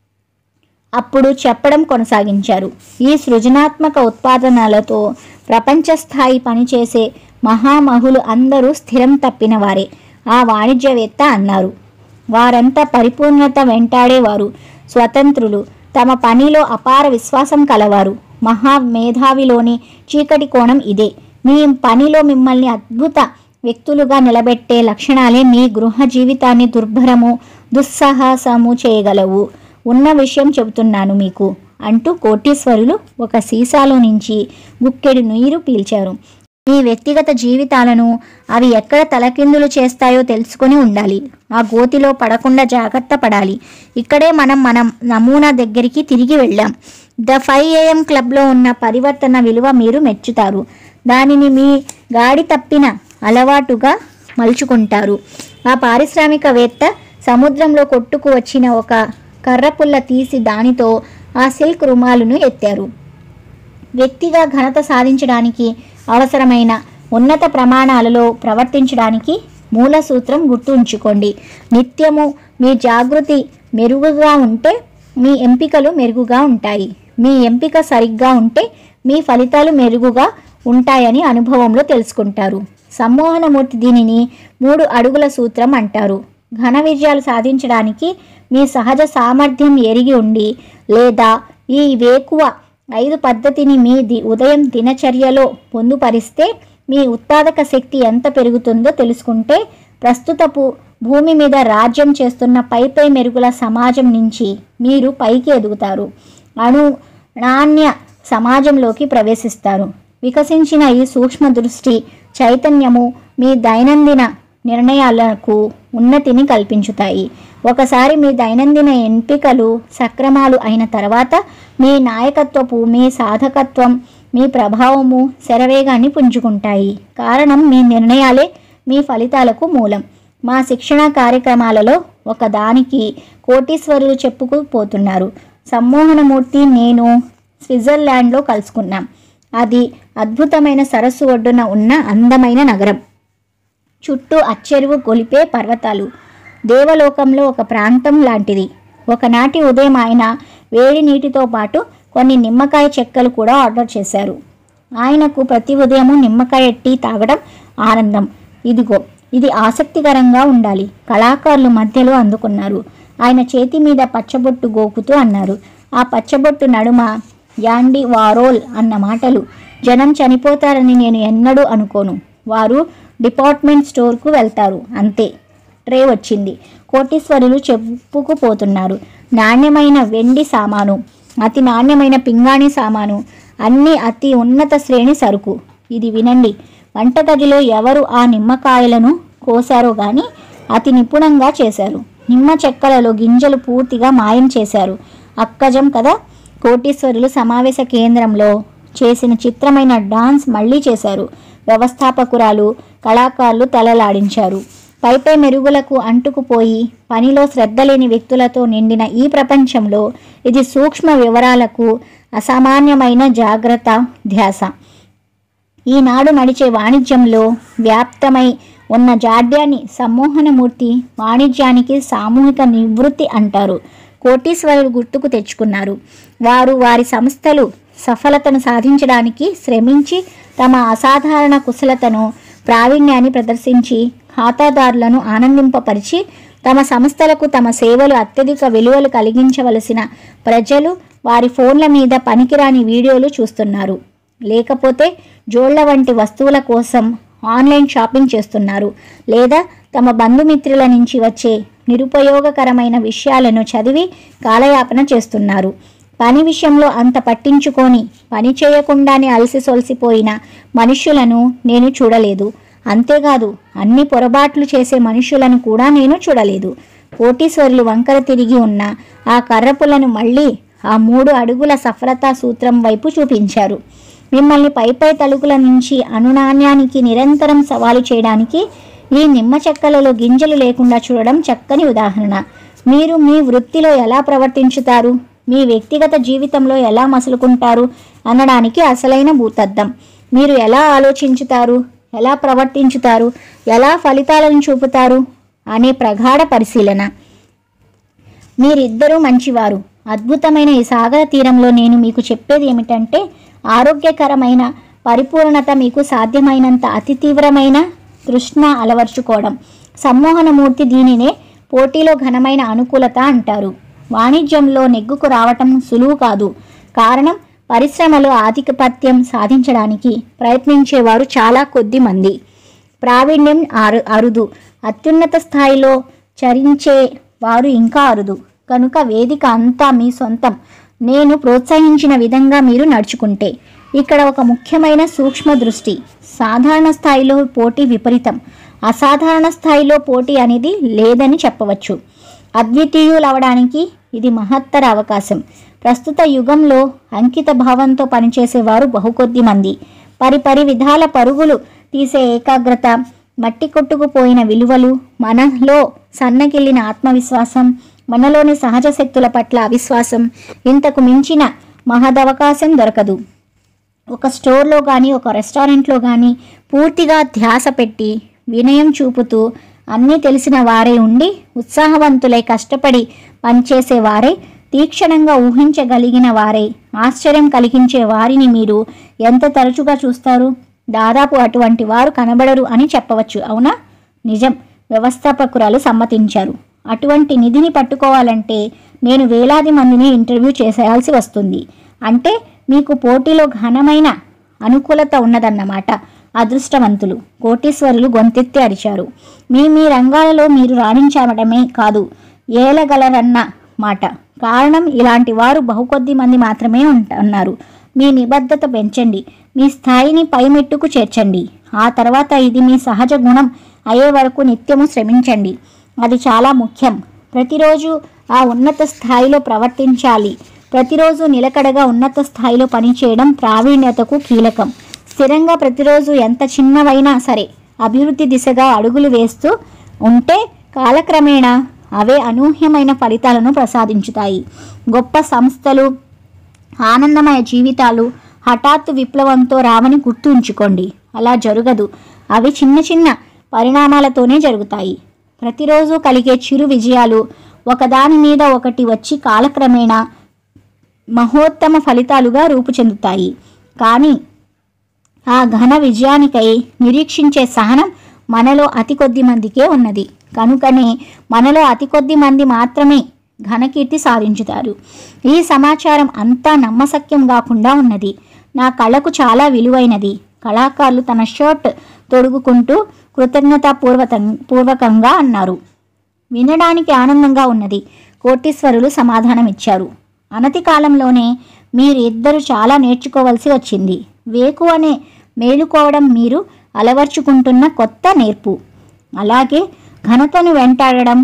అప్పుడు చెప్పడం కొనసాగించారు ఈ సృజనాత్మక ఉత్పాదనలతో ప్రపంచ స్థాయి పనిచేసే మహామహులు అందరూ స్థిరం తప్పిన వారే ఆ వాణిజ్యవేత్త అన్నారు వారంతా పరిపూర్ణత వెంటాడేవారు స్వతంత్రులు తమ పనిలో అపార విశ్వాసం కలవారు మహామేధావిలోని చీకటి కోణం ఇదే మీ పనిలో మిమ్మల్ని అద్భుత వ్యక్తులుగా నిలబెట్టే లక్షణాలే మీ గృహ జీవితాన్ని దుర్భరము దుస్సాహసము చేయగలవు ఉన్న విషయం చెబుతున్నాను మీకు అంటూ కోటీశ్వరులు ఒక సీసాలో నుంచి గుక్కెడు నీరు పీల్చారు మీ వ్యక్తిగత జీవితాలను అవి ఎక్కడ తలకిందులు చేస్తాయో తెలుసుకొని ఉండాలి ఆ గోతిలో పడకుండా జాగ్రత్త పడాలి ఇక్కడే మనం మనం నమూనా దగ్గరికి తిరిగి వెళ్ళాం ద ఫైవ్ ఏఎం క్లబ్లో ఉన్న పరివర్తన విలువ మీరు మెచ్చుతారు దానిని మీ గాడి తప్పిన అలవాటుగా మలుచుకుంటారు ఆ పారిశ్రామికవేత్త సముద్రంలో కొట్టుకు వచ్చిన ఒక కర్రపుల్ల తీసి దానితో ఆ సిల్క్ రుమాలును ఎత్తారు వ్యక్తిగా ఘనత సాధించడానికి అవసరమైన ఉన్నత ప్రమాణాలలో ప్రవర్తించడానికి మూల సూత్రం గుర్తు ఉంచుకోండి నిత్యము మీ జాగృతి మెరుగుగా ఉంటే మీ ఎంపికలు మెరుగుగా ఉంటాయి మీ ఎంపిక సరిగ్గా ఉంటే మీ ఫలితాలు మెరుగుగా ఉంటాయని అనుభవంలో తెలుసుకుంటారు సమ్మోహనమూర్తి దీనిని మూడు అడుగుల సూత్రం అంటారు ఘన విజయాలు సాధించడానికి మీ సహజ సామర్థ్యం ఎరిగి ఉండి లేదా ఈ వేకువ ఐదు పద్ధతిని మీ ది ఉదయం దినచర్యలో పొందుపరిస్తే మీ ఉత్పాదక శక్తి ఎంత పెరుగుతుందో తెలుసుకుంటే ప్రస్తుతపు భూమి మీద రాజ్యం చేస్తున్న పై పై మెరుగుల సమాజం నుంచి మీరు పైకి ఎదుగుతారు అణు నాణ్య సమాజంలోకి ప్రవేశిస్తారు వికసించిన ఈ సూక్ష్మ దృష్టి చైతన్యము మీ దైనందిన నిర్ణయాలకు ఉన్నతిని కల్పించుతాయి ఒకసారి మీ దైనందిన ఎంపికలు సక్రమాలు అయిన తర్వాత మీ నాయకత్వపు మీ సాధకత్వం మీ ప్రభావము శరవేగాన్ని పుంజుకుంటాయి కారణం మీ నిర్ణయాలే మీ ఫలితాలకు మూలం మా శిక్షణ కార్యక్రమాలలో ఒకదానికి కోటీశ్వరులు చెప్పుకుపోతున్నారు సమ్మోహనమూర్తి నేను స్విట్జర్లాండ్లో కలుసుకున్నాం అది అద్భుతమైన సరస్సు ఒడ్డున ఉన్న అందమైన నగరం చుట్టూ అచ్చెరువు గొలిపే పర్వతాలు దేవలోకంలో ఒక ప్రాంతం లాంటిది ఒకనాటి ఉదయం ఆయన వేడి నీటితో పాటు కొన్ని నిమ్మకాయ చెక్కలు కూడా ఆర్డర్ చేశారు ఆయనకు ప్రతి ఉదయం నిమ్మకాయ టీ తాగడం ఆనందం ఇదిగో ఇది ఆసక్తికరంగా ఉండాలి కళాకారులు మధ్యలో అందుకున్నారు ఆయన చేతి మీద పచ్చబొట్టు గోకుతూ అన్నారు ఆ పచ్చబొట్టు నడుమ యాండి వారోల్ అన్న మాటలు జనం చనిపోతారని నేను ఎన్నడూ అనుకోను వారు డిపార్ట్మెంట్ స్టోర్కు వెళ్తారు అంతే ట్రే వచ్చింది కోటీశ్వరులు చెప్పుకుపోతున్నారు నాణ్యమైన వెండి సామాను అతి నాణ్యమైన పింగాణి సామాను అన్నీ అతి ఉన్నత శ్రేణి సరుకు ఇది వినండి వంటగదిలో ఎవరు ఆ నిమ్మకాయలను కోసారో గాని అతి నిపుణంగా చేశారు నిమ్మ చెక్కలలో గింజలు పూర్తిగా మాయం చేశారు అక్కజం కదా కోటీశ్వరులు సమావేశ కేంద్రంలో చేసిన చిత్రమైన డాన్స్ మళ్ళీ చేశారు వ్యవస్థాపకురాలు కళాకారులు తలలాడించారు పైపై మెరుగులకు అంటుకుపోయి పనిలో శ్రద్ధ లేని వ్యక్తులతో నిండిన ఈ ప్రపంచంలో ఇది సూక్ష్మ వివరాలకు అసామాన్యమైన జాగ్రత్త ధ్యాస ఈనాడు నడిచే వాణిజ్యంలో వ్యాప్తమై ఉన్న జాడ్యాన్ని సమ్మోహనమూర్తి వాణిజ్యానికి సామూహిక నివృత్తి అంటారు కోటీశ్వరులు గుర్తుకు తెచ్చుకున్నారు వారు వారి సంస్థలు సఫలతను సాధించడానికి శ్రమించి తమ అసాధారణ కుశలతను ప్రావీణ్యాన్ని ప్రదర్శించి ఖాతాదారులను ఆనందింపపరిచి తమ సంస్థలకు తమ సేవలు అత్యధిక విలువలు కలిగించవలసిన ప్రజలు వారి ఫోన్ల మీద పనికిరాని వీడియోలు చూస్తున్నారు లేకపోతే జోళ్ల వంటి వస్తువుల కోసం ఆన్లైన్ షాపింగ్ చేస్తున్నారు లేదా తమ బంధుమిత్రుల నుంచి వచ్చే నిరుపయోగకరమైన విషయాలను చదివి కాలయాపన చేస్తున్నారు పని విషయంలో అంత పట్టించుకొని పని చేయకుండానే అలసి సొలసిపోయిన మనుష్యులను నేను చూడలేదు అంతేకాదు అన్ని పొరపాట్లు చేసే మనుషులను కూడా నేను చూడలేదు కోటీశ్వరులు వంకర తిరిగి ఉన్న ఆ కర్రపులను మళ్ళీ ఆ మూడు అడుగుల సఫలతా సూత్రం వైపు చూపించారు మిమ్మల్ని పైపై తలుకుల నుంచి అనునాణ్యానికి నిరంతరం సవాలు చేయడానికి ఈ నిమ్మ చెక్కలలో గింజలు లేకుండా చూడడం చక్కని ఉదాహరణ మీరు మీ వృత్తిలో ఎలా ప్రవర్తించుతారు మీ వ్యక్తిగత జీవితంలో ఎలా మసులుకుంటారు అనడానికి అసలైన భూతద్దం మీరు ఎలా ఆలోచించుతారు ఎలా ప్రవర్తించుతారు ఎలా ఫలితాలను చూపుతారు అనే ప్రగాఢ పరిశీలన మీరిద్దరూ మంచివారు అద్భుతమైన ఈ సాగర తీరంలో నేను మీకు చెప్పేది ఏమిటంటే ఆరోగ్యకరమైన పరిపూర్ణత మీకు సాధ్యమైనంత అతి తీవ్రమైన తృష్ణ అలవర్చుకోవడం సమ్మోహనమూర్తి దీనినే పోటీలో ఘనమైన అనుకూలత అంటారు వాణిజ్యంలో నెగ్గుకు రావటం సులువు కాదు కారణం పరిశ్రమలో ఆధిపత్యం సాధించడానికి ప్రయత్నించేవారు చాలా కొద్ది మంది ప్రావీణ్యం అరు అరుదు అత్యున్నత స్థాయిలో చరించే వారు ఇంకా అరుదు కనుక వేదిక అంతా మీ సొంతం నేను ప్రోత్సహించిన విధంగా మీరు నడుచుకుంటే ఇక్కడ ఒక ముఖ్యమైన సూక్ష్మ దృష్టి సాధారణ స్థాయిలో పోటీ విపరీతం అసాధారణ స్థాయిలో పోటీ అనేది లేదని చెప్పవచ్చు అద్వితీయులవడానికి ఇది మహత్తర అవకాశం ప్రస్తుత యుగంలో అంకిత భావంతో పనిచేసేవారు బహుకొద్ది మంది పరిపరి విధాల పరుగులు తీసే ఏకాగ్రత మట్టి కొట్టుకుపోయిన విలువలు మనలో సన్నగిల్లిన ఆత్మవిశ్వాసం మనలోని సహజ శక్తుల పట్ల అవిశ్వాసం ఇంతకు మించిన మహదవకాశం దొరకదు ఒక స్టోర్లో కానీ ఒక రెస్టారెంట్లో కానీ పూర్తిగా ధ్యాస పెట్టి వినయం చూపుతూ అన్నీ తెలిసిన వారే ఉండి ఉత్సాహవంతులై కష్టపడి పనిచేసే వారే తీక్షణంగా ఊహించగలిగిన వారే ఆశ్చర్యం కలిగించే వారిని మీరు ఎంత తరచుగా చూస్తారు దాదాపు అటువంటి వారు కనబడరు అని చెప్పవచ్చు అవునా నిజం వ్యవస్థాపకురాలు సమ్మతించారు అటువంటి నిధిని పట్టుకోవాలంటే నేను వేలాది మందిని ఇంటర్వ్యూ చేసేయాల్సి వస్తుంది అంటే మీకు పోటీలో ఘనమైన అనుకూలత ఉన్నదన్నమాట అదృష్టవంతులు కోటీశ్వరులు గొంతెత్తి అరిచారు మీ మీ రంగాలలో మీరు రాణించడమే కాదు ఏలగలరన్న మాట కారణం ఇలాంటి వారు బహుకొద్ది మంది మాత్రమే ఉంట- ఉన్నారు మీ నిబద్ధత పెంచండి మీ స్థాయిని పైమెట్టుకు చేర్చండి ఆ తర్వాత ఇది మీ సహజ గుణం అయ్యే వరకు నిత్యము శ్రమించండి అది చాలా ముఖ్యం ప్రతిరోజు ఆ ఉన్నత స్థాయిలో ప్రవర్తించాలి ప్రతిరోజు నిలకడగా ఉన్నత స్థాయిలో పనిచేయడం ప్రావీణ్యతకు కీలకం స్థిరంగా ప్రతిరోజు ఎంత చిన్నవైనా సరే అభివృద్ధి దిశగా అడుగులు వేస్తూ ఉంటే కాలక్రమేణా అవే అనూహ్యమైన ఫలితాలను ప్రసాదించుతాయి గొప్ప సంస్థలు ఆనందమయ జీవితాలు హఠాత్తు విప్లవంతో రావని గుర్తుంచుకోండి అలా జరగదు అవి చిన్న చిన్న పరిణామాలతోనే జరుగుతాయి ప్రతిరోజు కలిగే చిరు విజయాలు ఒకదాని మీద ఒకటి వచ్చి కాలక్రమేణా మహోత్తమ ఫలితాలుగా రూపు చెందుతాయి కానీ ఆ ఘన విజయానికై నిరీక్షించే సహనం మనలో అతి కొద్ది మందికే ఉన్నది కనుకనే మనలో అతి కొద్ది మంది మాత్రమే ఘనకీర్తి సాధించుతారు ఈ సమాచారం అంతా నమ్మశక్యం కాకుండా ఉన్నది నా కళకు చాలా విలువైనది కళాకారులు తన షర్ట్ తొడుగుకుంటూ కృతజ్ఞతాపూర్వక పూర్వకంగా అన్నారు వినడానికి ఆనందంగా ఉన్నది కోటీశ్వరులు సమాధానమిచ్చారు అనతి కాలంలోనే మీరు ఇద్దరు చాలా నేర్చుకోవలసి వచ్చింది వేకు అనే మేలుకోవడం మీరు అలవర్చుకుంటున్న కొత్త నేర్పు అలాగే ఘనతను వెంటాడడం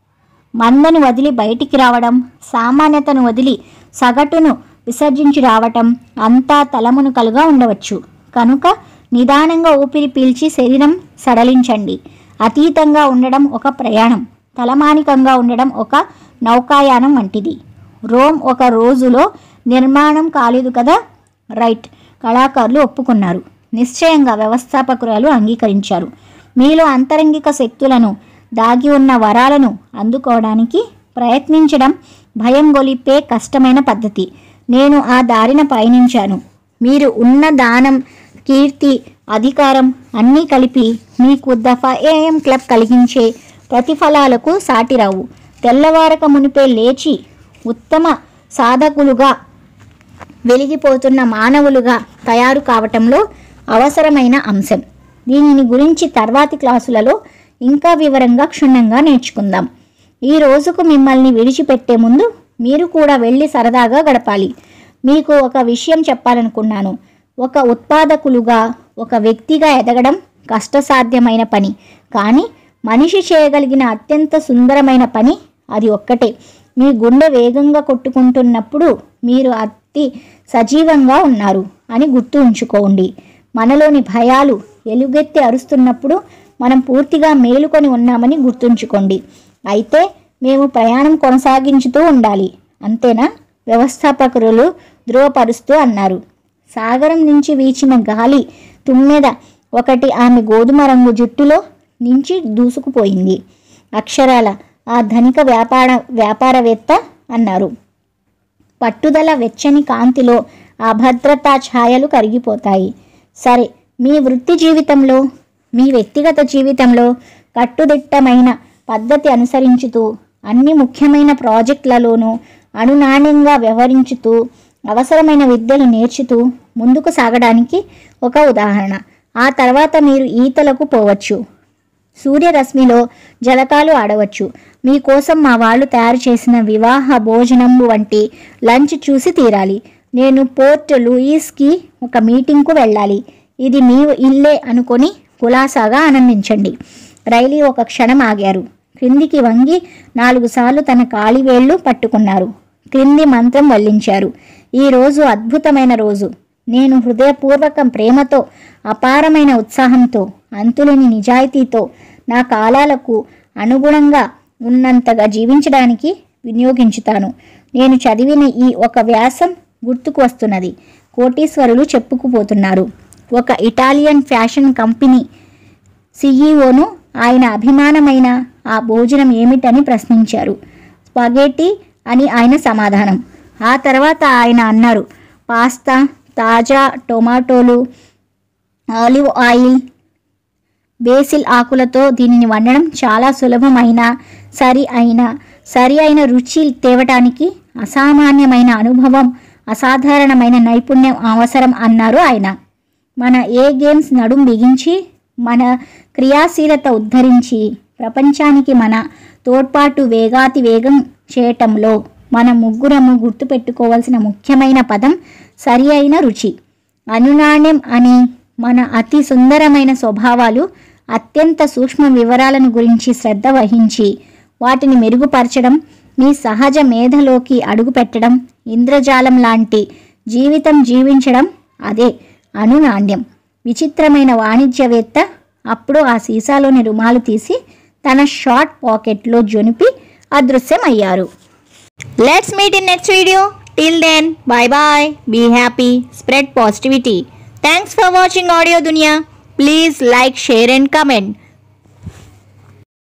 మందను వదిలి బయటికి రావడం సామాన్యతను వదిలి సగటును విసర్జించి రావటం అంతా తలమునుకలుగా ఉండవచ్చు కనుక నిదానంగా ఊపిరి పీల్చి శరీరం సడలించండి అతీతంగా ఉండడం ఒక ప్రయాణం తలమానికంగా ఉండడం ఒక నౌకాయానం వంటిది రోమ్ ఒక రోజులో నిర్మాణం కాలేదు కదా రైట్ కళాకారులు ఒప్పుకున్నారు నిశ్చయంగా వ్యవస్థాపకురాలు అంగీకరించారు మీలో అంతరంగిక శక్తులను దాగి ఉన్న వరాలను అందుకోవడానికి ప్రయత్నించడం భయం గొలిపే కష్టమైన పద్ధతి నేను ఆ దారిన పయనించాను మీరు ఉన్న దానం కీర్తి అధికారం అన్నీ కలిపి మీకు దఫా ఏఎం క్లబ్ కలిగించే ప్రతిఫలాలకు సాటిరావు తెల్లవారక మునిపే లేచి ఉత్తమ సాధకులుగా వెలిగిపోతున్న మానవులుగా తయారు కావటంలో అవసరమైన అంశం దీనిని గురించి తర్వాతి క్లాసులలో ఇంకా వివరంగా క్షుణ్ణంగా నేర్చుకుందాం ఈ రోజుకు మిమ్మల్ని విడిచిపెట్టే ముందు మీరు కూడా వెళ్ళి సరదాగా గడపాలి మీకు ఒక విషయం చెప్పాలనుకున్నాను ఒక ఉత్పాదకులుగా ఒక వ్యక్తిగా ఎదగడం కష్టసాధ్యమైన పని కానీ మనిషి చేయగలిగిన అత్యంత సుందరమైన పని అది ఒక్కటే మీ గుండె వేగంగా కొట్టుకుంటున్నప్పుడు మీరు అతి సజీవంగా ఉన్నారు అని గుర్తు ఉంచుకోండి మనలోని భయాలు ఎలుగెత్తి అరుస్తున్నప్పుడు మనం పూర్తిగా మేలుకొని ఉన్నామని గుర్తుంచుకోండి అయితే మేము ప్రయాణం కొనసాగించుతూ ఉండాలి అంతేనా వ్యవస్థాపకులు ధృవపరుస్తూ అన్నారు సాగరం నుంచి వీచిన గాలి తుమ్మెద ఒకటి ఆమె గోధుమ రంగు జుట్టులో నుంచి దూసుకుపోయింది అక్షరాల ఆ ధనిక వ్యాపార వ్యాపారవేత్త అన్నారు పట్టుదల వెచ్చని కాంతిలో ఆ భద్రతా ఛాయలు కరిగిపోతాయి సరే మీ వృత్తి జీవితంలో మీ వ్యక్తిగత జీవితంలో కట్టుదిట్టమైన పద్ధతి అనుసరించుతూ అన్ని ముఖ్యమైన ప్రాజెక్టులలోనూ అణునాణ్యంగా వ్యవహరించుతూ అవసరమైన విద్యలు నేర్చుతూ ముందుకు సాగడానికి ఒక ఉదాహరణ ఆ తర్వాత మీరు ఈతలకు పోవచ్చు సూర్యరశ్మిలో జలకాలు ఆడవచ్చు మీకోసం మా వాళ్ళు తయారు చేసిన వివాహ భోజనం వంటి లంచ్ చూసి తీరాలి నేను పోర్ట్ లూయిస్కి ఒక మీటింగ్కు వెళ్ళాలి ఇది మీ ఇల్లే అనుకొని కులాసాగా ఆనందించండి రైలీ ఒక క్షణం ఆగారు క్రిందికి వంగి నాలుగు సార్లు తన కాలివేళ్లు పట్టుకున్నారు క్రింది మంత్రం వల్లించారు ఈ రోజు అద్భుతమైన రోజు నేను హృదయపూర్వకం ప్రేమతో అపారమైన ఉత్సాహంతో అంతులేని నిజాయితీతో నా కాలాలకు అనుగుణంగా ఉన్నంతగా జీవించడానికి వినియోగించుతాను నేను చదివిన ఈ ఒక వ్యాసం గుర్తుకు వస్తున్నది కోటీశ్వరులు చెప్పుకుపోతున్నారు ఒక ఇటాలియన్ ఫ్యాషన్ కంపెనీ సీఈఓను ఆయన అభిమానమైన ఆ భోజనం ఏమిటని ప్రశ్నించారు స్పగేటి అని ఆయన సమాధానం ఆ తర్వాత ఆయన అన్నారు పాస్తా తాజా టొమాటోలు ఆలివ్ ఆయిల్ బేసిల్ ఆకులతో దీనిని వండడం చాలా సులభమైన సరి అయిన సరి అయిన రుచి తేవటానికి అసామాన్యమైన అనుభవం అసాధారణమైన నైపుణ్యం అవసరం అన్నారు ఆయన మన ఏ గేమ్స్ నడుం బిగించి మన క్రియాశీలత ఉద్ధరించి ప్రపంచానికి మన తోడ్పాటు వేగాతి వేగం చేయటంలో మన ముగ్గురము గుర్తుపెట్టుకోవాల్సిన ముఖ్యమైన పదం సరి అయిన రుచి అనునాణ్యం అని మన అతి సుందరమైన స్వభావాలు అత్యంత సూక్ష్మ వివరాలను గురించి శ్రద్ధ వహించి వాటిని మెరుగుపరచడం మీ సహజ మేధలోకి అడుగుపెట్టడం ఇంద్రజాలం లాంటి జీవితం జీవించడం అదే అనునాణ్యం విచిత్రమైన వాణిజ్యవేత్త అప్పుడు ఆ సీసాలోని రుమాలు తీసి తన షార్ట్ పాకెట్లో జొనిపి అదృశ్యమయ్యారు let's meet in next video till then bye bye be happy spread positivity thanks for watching audio Duniya please like share and comment